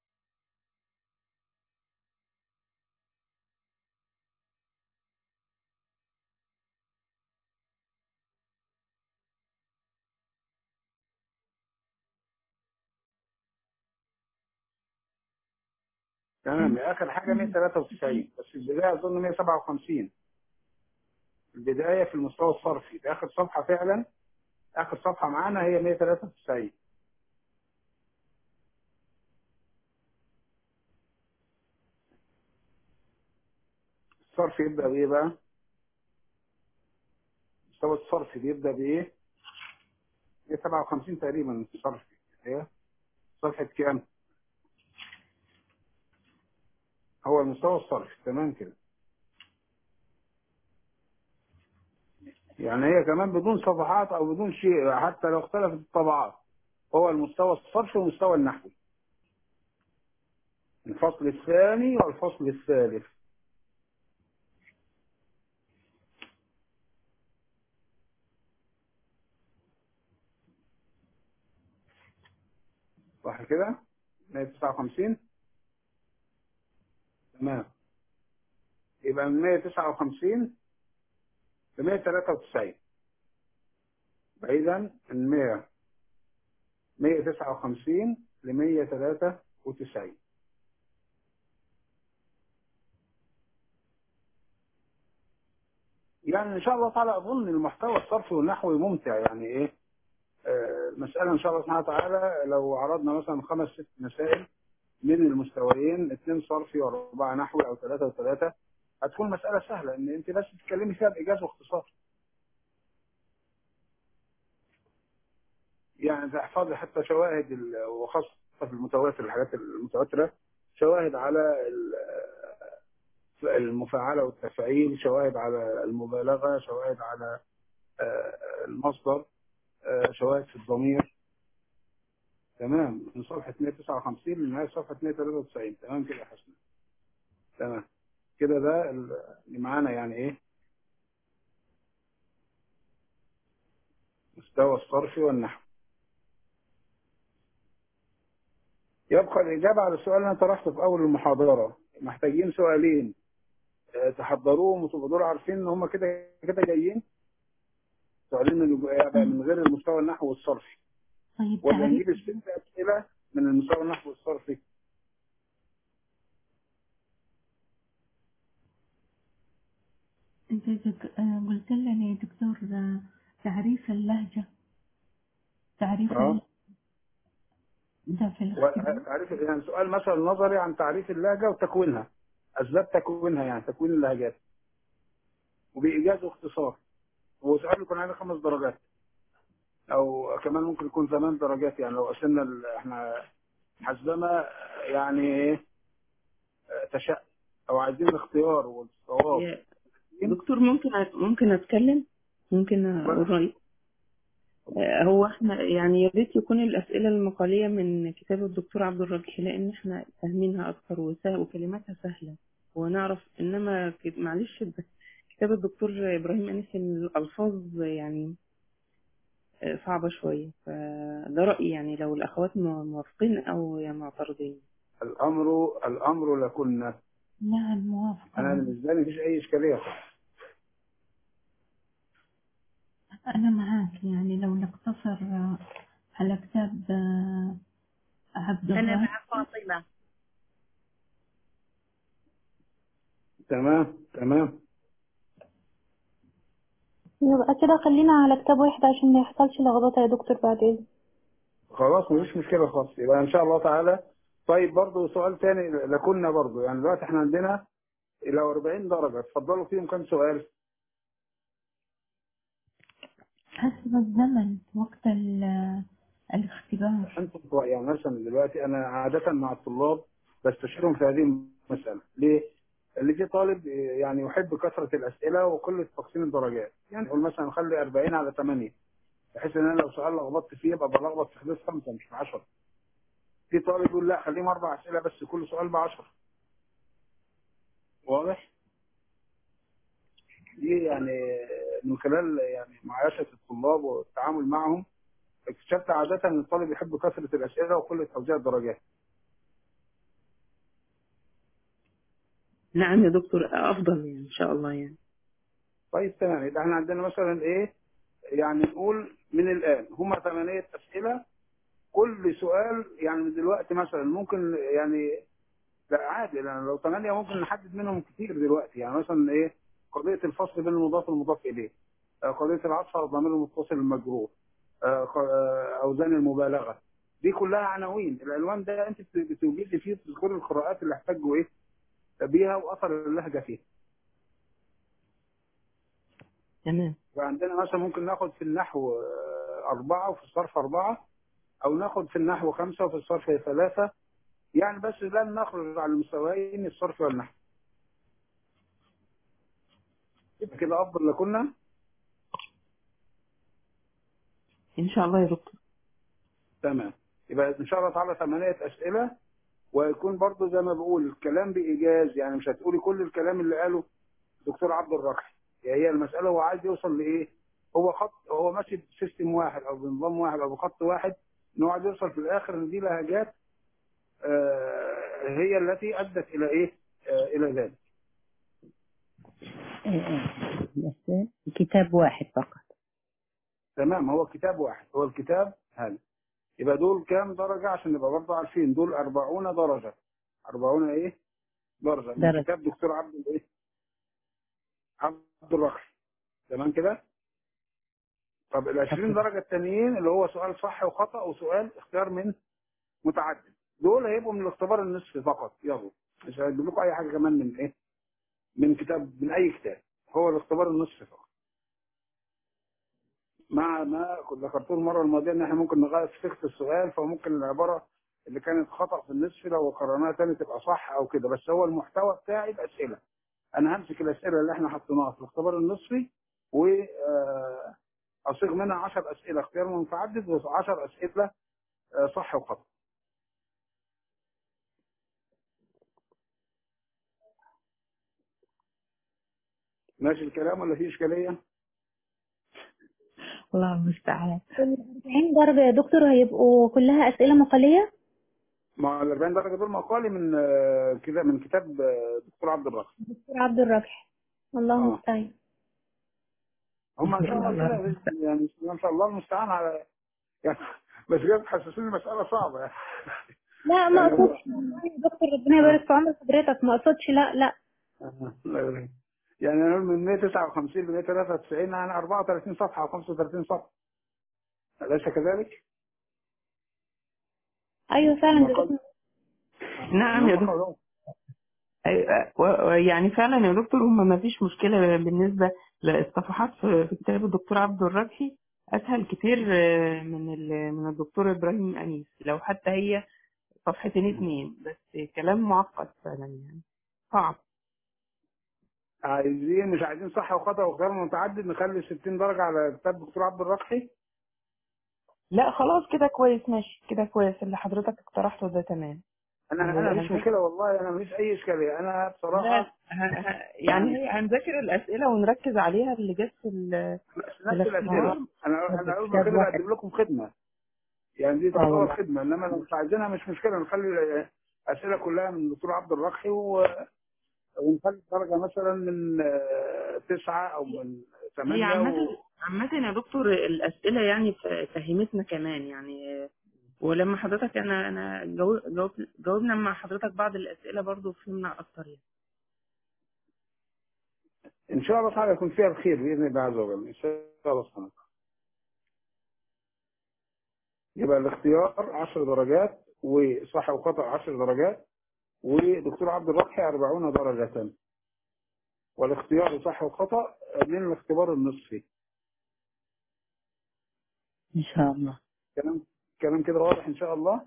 تمام اخر حاجه 193 بس البدايه اظن 157 البدايه في المستوى الصرفي ده اخر صفحه فعلا اخر صفحه معانا هي 193 الصرف يبدا بايه بقى؟ مستوى الصرف بيبدا بايه؟ 157 تقريبا الصرف ايه؟ صفحه كام؟ هو المستوى الصرفي تمام كده يعني هي كمان بدون صفحات او بدون شيء حتى لو اختلفت الطبعات هو المستوى الصرفي والمستوى النحوي الفصل الثاني والفصل الثالث صح كده 159 تمام يبقى من 159 ل 193 بعيدا من 100 159 ل 193 يعني ان شاء الله تعالى اظن المحتوى الصرفي والنحوي ممتع يعني ايه آه، مسألة ان شاء الله سبحانه وتعالى لو عرضنا مثلا خمس ست مسائل من المستويين اثنين صرفي واربعة نحوي او ثلاثة وثلاثة هتكون مسألة سهلة ان انت بس تتكلمي فيها بإيجاز واختصار يعني تحفظي حتى شواهد ال- وخاصة في المتواتر الحاجات المتواترة شواهد على ال- المفاعلة والتفعيل شواهد على المبالغة شواهد على آه، المصدر آه، شواهد في الضمير تمام من صفحة 159 لنهاية صفحة 193 تمام كده يا حسن تمام كده ده اللي معانا يعني ايه مستوى الصرف والنحو يبقى الإجابة على السؤال اللي أنا طرحته في أول المحاضرة محتاجين سؤالين آه، تحضروهم وتبقوا دول عارفين إن هم كده كده جايين سؤالين من الإجابة من غير المستوى النحو والصرفي طيب ولا تعريف نجيب الست أسئلة من المستوى النحو والصرفي انت دك- آه، قلت لنا يا دكتور آه، تعريف اللهجة تعريف اه اللهجة ده في الاختبار تعريف يعني سؤال مثلا نظري عن تعريف اللهجة وتكوينها أسباب تكوينها يعني تكوين اللهجات وبإيجاز واختصار وسؤال يكون عليه خمس درجات أو كمان ممكن يكون ثمان درجات يعني لو قسمنا ال- احنا حسبنا يعني ايه آه، تشاء أو عايزين الاختيار والصواب يا دكتور ممكن أ- ممكن اتكلم ممكن اقول رايي آه، هو احنا يعني يا ريت يكون الاسئله المقاليه من كتاب الدكتور عبد الرجيح لان احنا فاهمينها اكتر وسهل وكلماتها سهله ونعرف انما ك- معلش بس كتاب الدكتور ابراهيم انس الالفاظ يعني آه، صعبه شويه فده رايي يعني لو الاخوات م- موافقين او يعني معترضين الأمر الأمر لكن نعم موافقة أنا بالنسبة لي مفيش أي إشكالية خالص أنا معاك يعني لو نقتصر آه، على كتاب آه، عبد أنا الرحمن مع فاطمة تمام تمام يبقى كده خلينا على كتاب واحد عشان ما يحصلش لخبطة يا دكتور بعدين خلاص مفيش مشكلة خالص يبقى إن شاء الله تعالى طيب برضو سؤال تاني لكنا برضو يعني دلوقتي احنا عندنا إلى 40 درجة اتفضلوا فيهم كم سؤال حسب الزمن وقت ال- الاختبار انتم يعني مثلا دلوقتي انا عادة مع الطلاب بستشيرهم في هذه المسألة ليه؟ اللي في طالب يعني يحب كثرة الأسئلة وقلة تقسيم الدرجات يعني يقول مثلا خلي 40 على 8 بحيث ان انا لو سؤال لخبطت فيه يبقى بلخبط في حدود خمسة مش في 10 في طالب يقول لا خليهم اربع اسئله بس كل سؤال ب 10 واضح؟ دي يعني من خلال يعني معايشة الطلاب والتعامل معهم اكتشفت عادة ان الطالب يحب كثرة الاسئلة وقلة توزيع الدرجات نعم يا دكتور افضل يعني ان شاء الله يعني طيب تمام يبقى احنا عندنا مثلا ايه يعني نقول من الان هما ثمانية اسئلة كل سؤال يعني من دلوقتي مثلا ممكن يعني لا عادي لان لو ثمانية ممكن نحدد منهم كتير دلوقتي يعني مثلا ايه قضية الفصل بين المضاف والمضاف اليه آه، قضية العطف على الضمير المتصل المجرور آه، خ- آه، اوزان المبالغه دي كلها عناوين العنوان ده انت بت- بتوجد لي فيه تذكر القراءات اللي احتاجوا ايه بيها واثر اللهجه فيها تمام وعندنا مثلا ممكن ناخد في النحو آه، أربعة وفي الصرف أربعة أو ناخد في النحو خمسة وفي الصرف ثلاثة يعني بس لن نخرج على المستويين الصرف والنحو يبقى كده أفضل لكنا ان شاء الله يا دكتور تمام يبقى إن شاء الله تعالى ثمانية أسئلة ويكون برضو زي ما بقول الكلام بإيجاز يعني مش هتقولي كل الكلام اللي قاله دكتور عبد الرقي يعني هي المسألة هو عايز يوصل لإيه هو خط هو ماشي بسيستم واحد أو بنظام واحد أو بخط واحد إن هو عايز يوصل في الآخر إن دي لهجات آه، هي التي أدت إلى إيه آه، إلى ذلك بس كتاب واحد فقط تمام هو كتاب واحد هو الكتاب هذا يبقى دول كام درجة عشان نبقى برضه عارفين دول 40 درجة 40 إيه درجة من درجة. كتاب دكتور عبد الإيه عبد الرقي تمام كده طب ال 20 درجة التانيين اللي هو سؤال صح وخطأ وسؤال اختيار من متعدد دول هيبقوا من الاختبار النصفي فقط يلا مش هجيب لكم اي حاجة كمان من ايه من كتاب من اي كتاب هو الاختبار النصفي فقط مع ما كنت ذكرته المرة الماضية ان احنا ممكن نغير في فكرة السؤال فممكن العبارة اللي كانت خطأ في النصف لو قررناها تاني تبقى صح او كده بس هو المحتوى بتاعي الاسئلة انا همسك الاسئلة اللي احنا حطيناها في الاختبار النصفي و آه، اصيغ منها 10 اسئله اختيار متعدد و10 اسئله آه، صح وخطا ماشي الكلام ولا في اشكاليه؟ الله المستعان ال 40 درجة يا دكتور هيبقوا كلها أسئلة مقالية ما ال 40 درجه دول مقالي من آه، كده من كتاب آه، دكتور عبد الرحمن دكتور عبد الرافع الله آه. المستعان هم ان شاء الله الله كده المستعان. يعني ان شاء الله المستعان على يعني بس كده تحسسوني المساله صعبه يعني لا ما يعني هو- اقصدش والله يا دكتور ربنا يبارك في عمر حضرتك ما اقصدش لا لا آه، الله يبارك. يعني نقول من 159 ل 193 يعني 34 صفحه او 35 صفحه أليس كذلك؟ ايوه فعلا هم جزاكم نعم يا هم دكتور قالوا- أيوة، و- و- يعني فعلا يا دكتور هم ما فيش مشكلة بالنسبة للصفحات في في كتاب الدكتور عبد الركحي أسهل كتير آه، من ال- من الدكتور إبراهيم أنيس لو حتى هي صفحتين اتنين بس كلام معقد فعلا يعني صعب عايزين مش عايزين صح وخطأ واختيار متعدد نخلي 60 درجة على كتاب دكتور عبد الرقحي لا خلاص كده كويس ماشي كده كويس اللي حضرتك اقترحته ده تمام انا هو انا مفيش هنذاكر- مشكلة والله انا مفيش اي اشكالية انا لا بصراحة ه- ه- يعني هي هنذاكر الأسئلة ونركز عليها اللي جت في ال- نفس الاختبار. الاسئلة انا انا اقول كتاب كده واحد. بقدم لكم خدمة يعني دي آه تعتبر والله. خدمة انما لو مش عايزينها مش مشكلة نخلي الاسئلة كلها من الدكتور عبد الرقحي و... ونخلي الدرجة مثلا من آه، تسعة او من هي ثمانية عامة و... عامة يا دكتور الأسئلة يعني ف- فهمتنا كمان يعني ولما حضرتك أنا أنا جو- جاوب- جاوبنا مع حضرتك بعض الأسئلة برضو فهمنا أكتر يعني ان شاء الله تعالى يكون فيها الخير باذن الله عز وجل ان شاء الله سبحانه وتعالى. يبقى الاختيار 10 درجات وصح وخطأ 10 درجات ودكتور عبد الرقحي 40 درجة والاختيار صح وخطأ من الاختبار النصفي إن شاء الله كلام كلام كده واضح ان شاء الله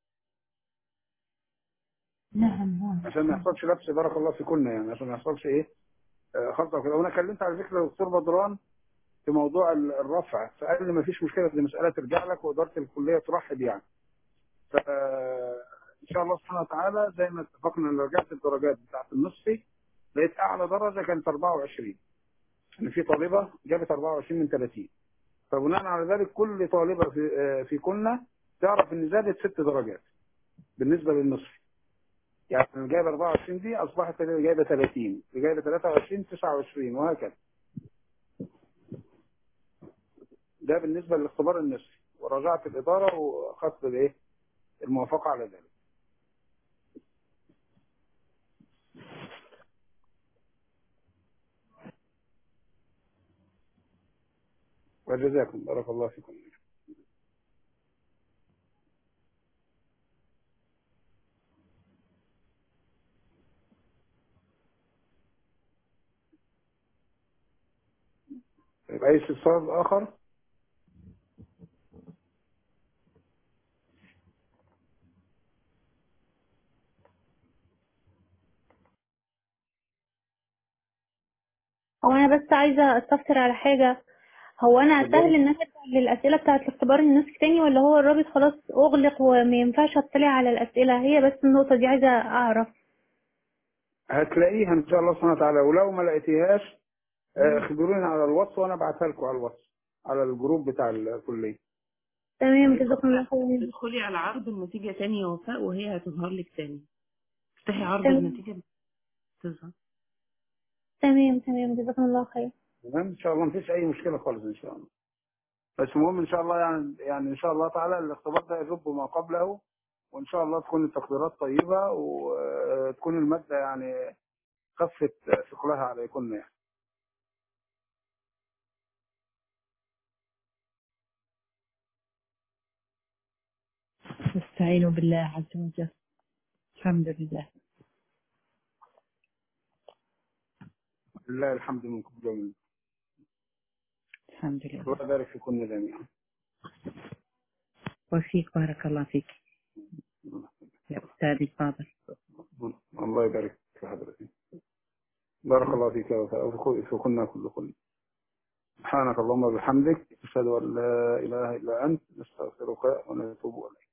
نعم واضح. عشان ما يحصلش لبس بارك الله في كلنا يعني عشان ما يحصلش ايه آه، خطأ كده وانا كلمت على فكره الدكتور بدران في موضوع ال- الرفع فقال لي ما فيش مشكله دي مساله ترجع لك واداره الكليه ترحب يعني فان شاء الله سبحانه وتعالى زي ما اتفقنا ان رجعت الدرجات بتاعت النصفي لقيت اعلى درجه كانت 24 ان في طالبه جابت 24 من 30 فبناء على ذلك كل طالبه في آه، في كنا تعرف ان زادت ست درجات بالنسبه للنصفي يعني اللي جايبه 24 دي اصبحت اللي جايبه 30 اللي جايبه 23 29 وهكذا ده بالنسبه للاختبار النصفي وراجعت الاداره واخذت الايه الموافقه على ذلك وجزاكم بارك الله فيكم طيب أي استفسار آخر؟ هو انا بس عايزه استفسر على حاجه هو انا اتفضلي. سهل ان انا ارجع للاسئله بتاعه الاختبار النسخ تاني ولا هو الرابط خلاص اغلق وما ينفعش اطلع على الاسئله هي بس النقطه دي عايزه اعرف هتلاقيها إن شاء الله سبحانه وتعالى ولو ما لقيتيهاش آه، اخبروني على الواتس وأنا أبعتها لكم على الواتس على الجروب بتاع الكلية تمام جزاكم الله خير ادخلي على عرض النتيجة تاني يا وفاء وهي هتظهر لك تاني افتحي عرض تمام. النتيجة تظهر تمام تمام جزاكم الله خير تمام ان شاء الله مفيش اي مشكله خالص ان شاء الله بس المهم ان شاء الله يعني يعني ان شاء الله تعالى الاختبار ده يجب ما قبله وان شاء الله تكون التقديرات طيبه وتكون الماده يعني خفت ثقلها عليكم يعني نستعين بالله عز وجل الحمد لله لله الحمد من قبل ومن الحمد لله الله يبارك فيكم جميعا وفيك بارك الله فيك يا أستاذي الفاضل الله يبارك في حضرتك بارك الله فيك يا وفاء وفي كنا كل كل سبحانك اللهم وبحمدك أشهد أن لا إله إلا أنت نستغفرك ونتوب إليك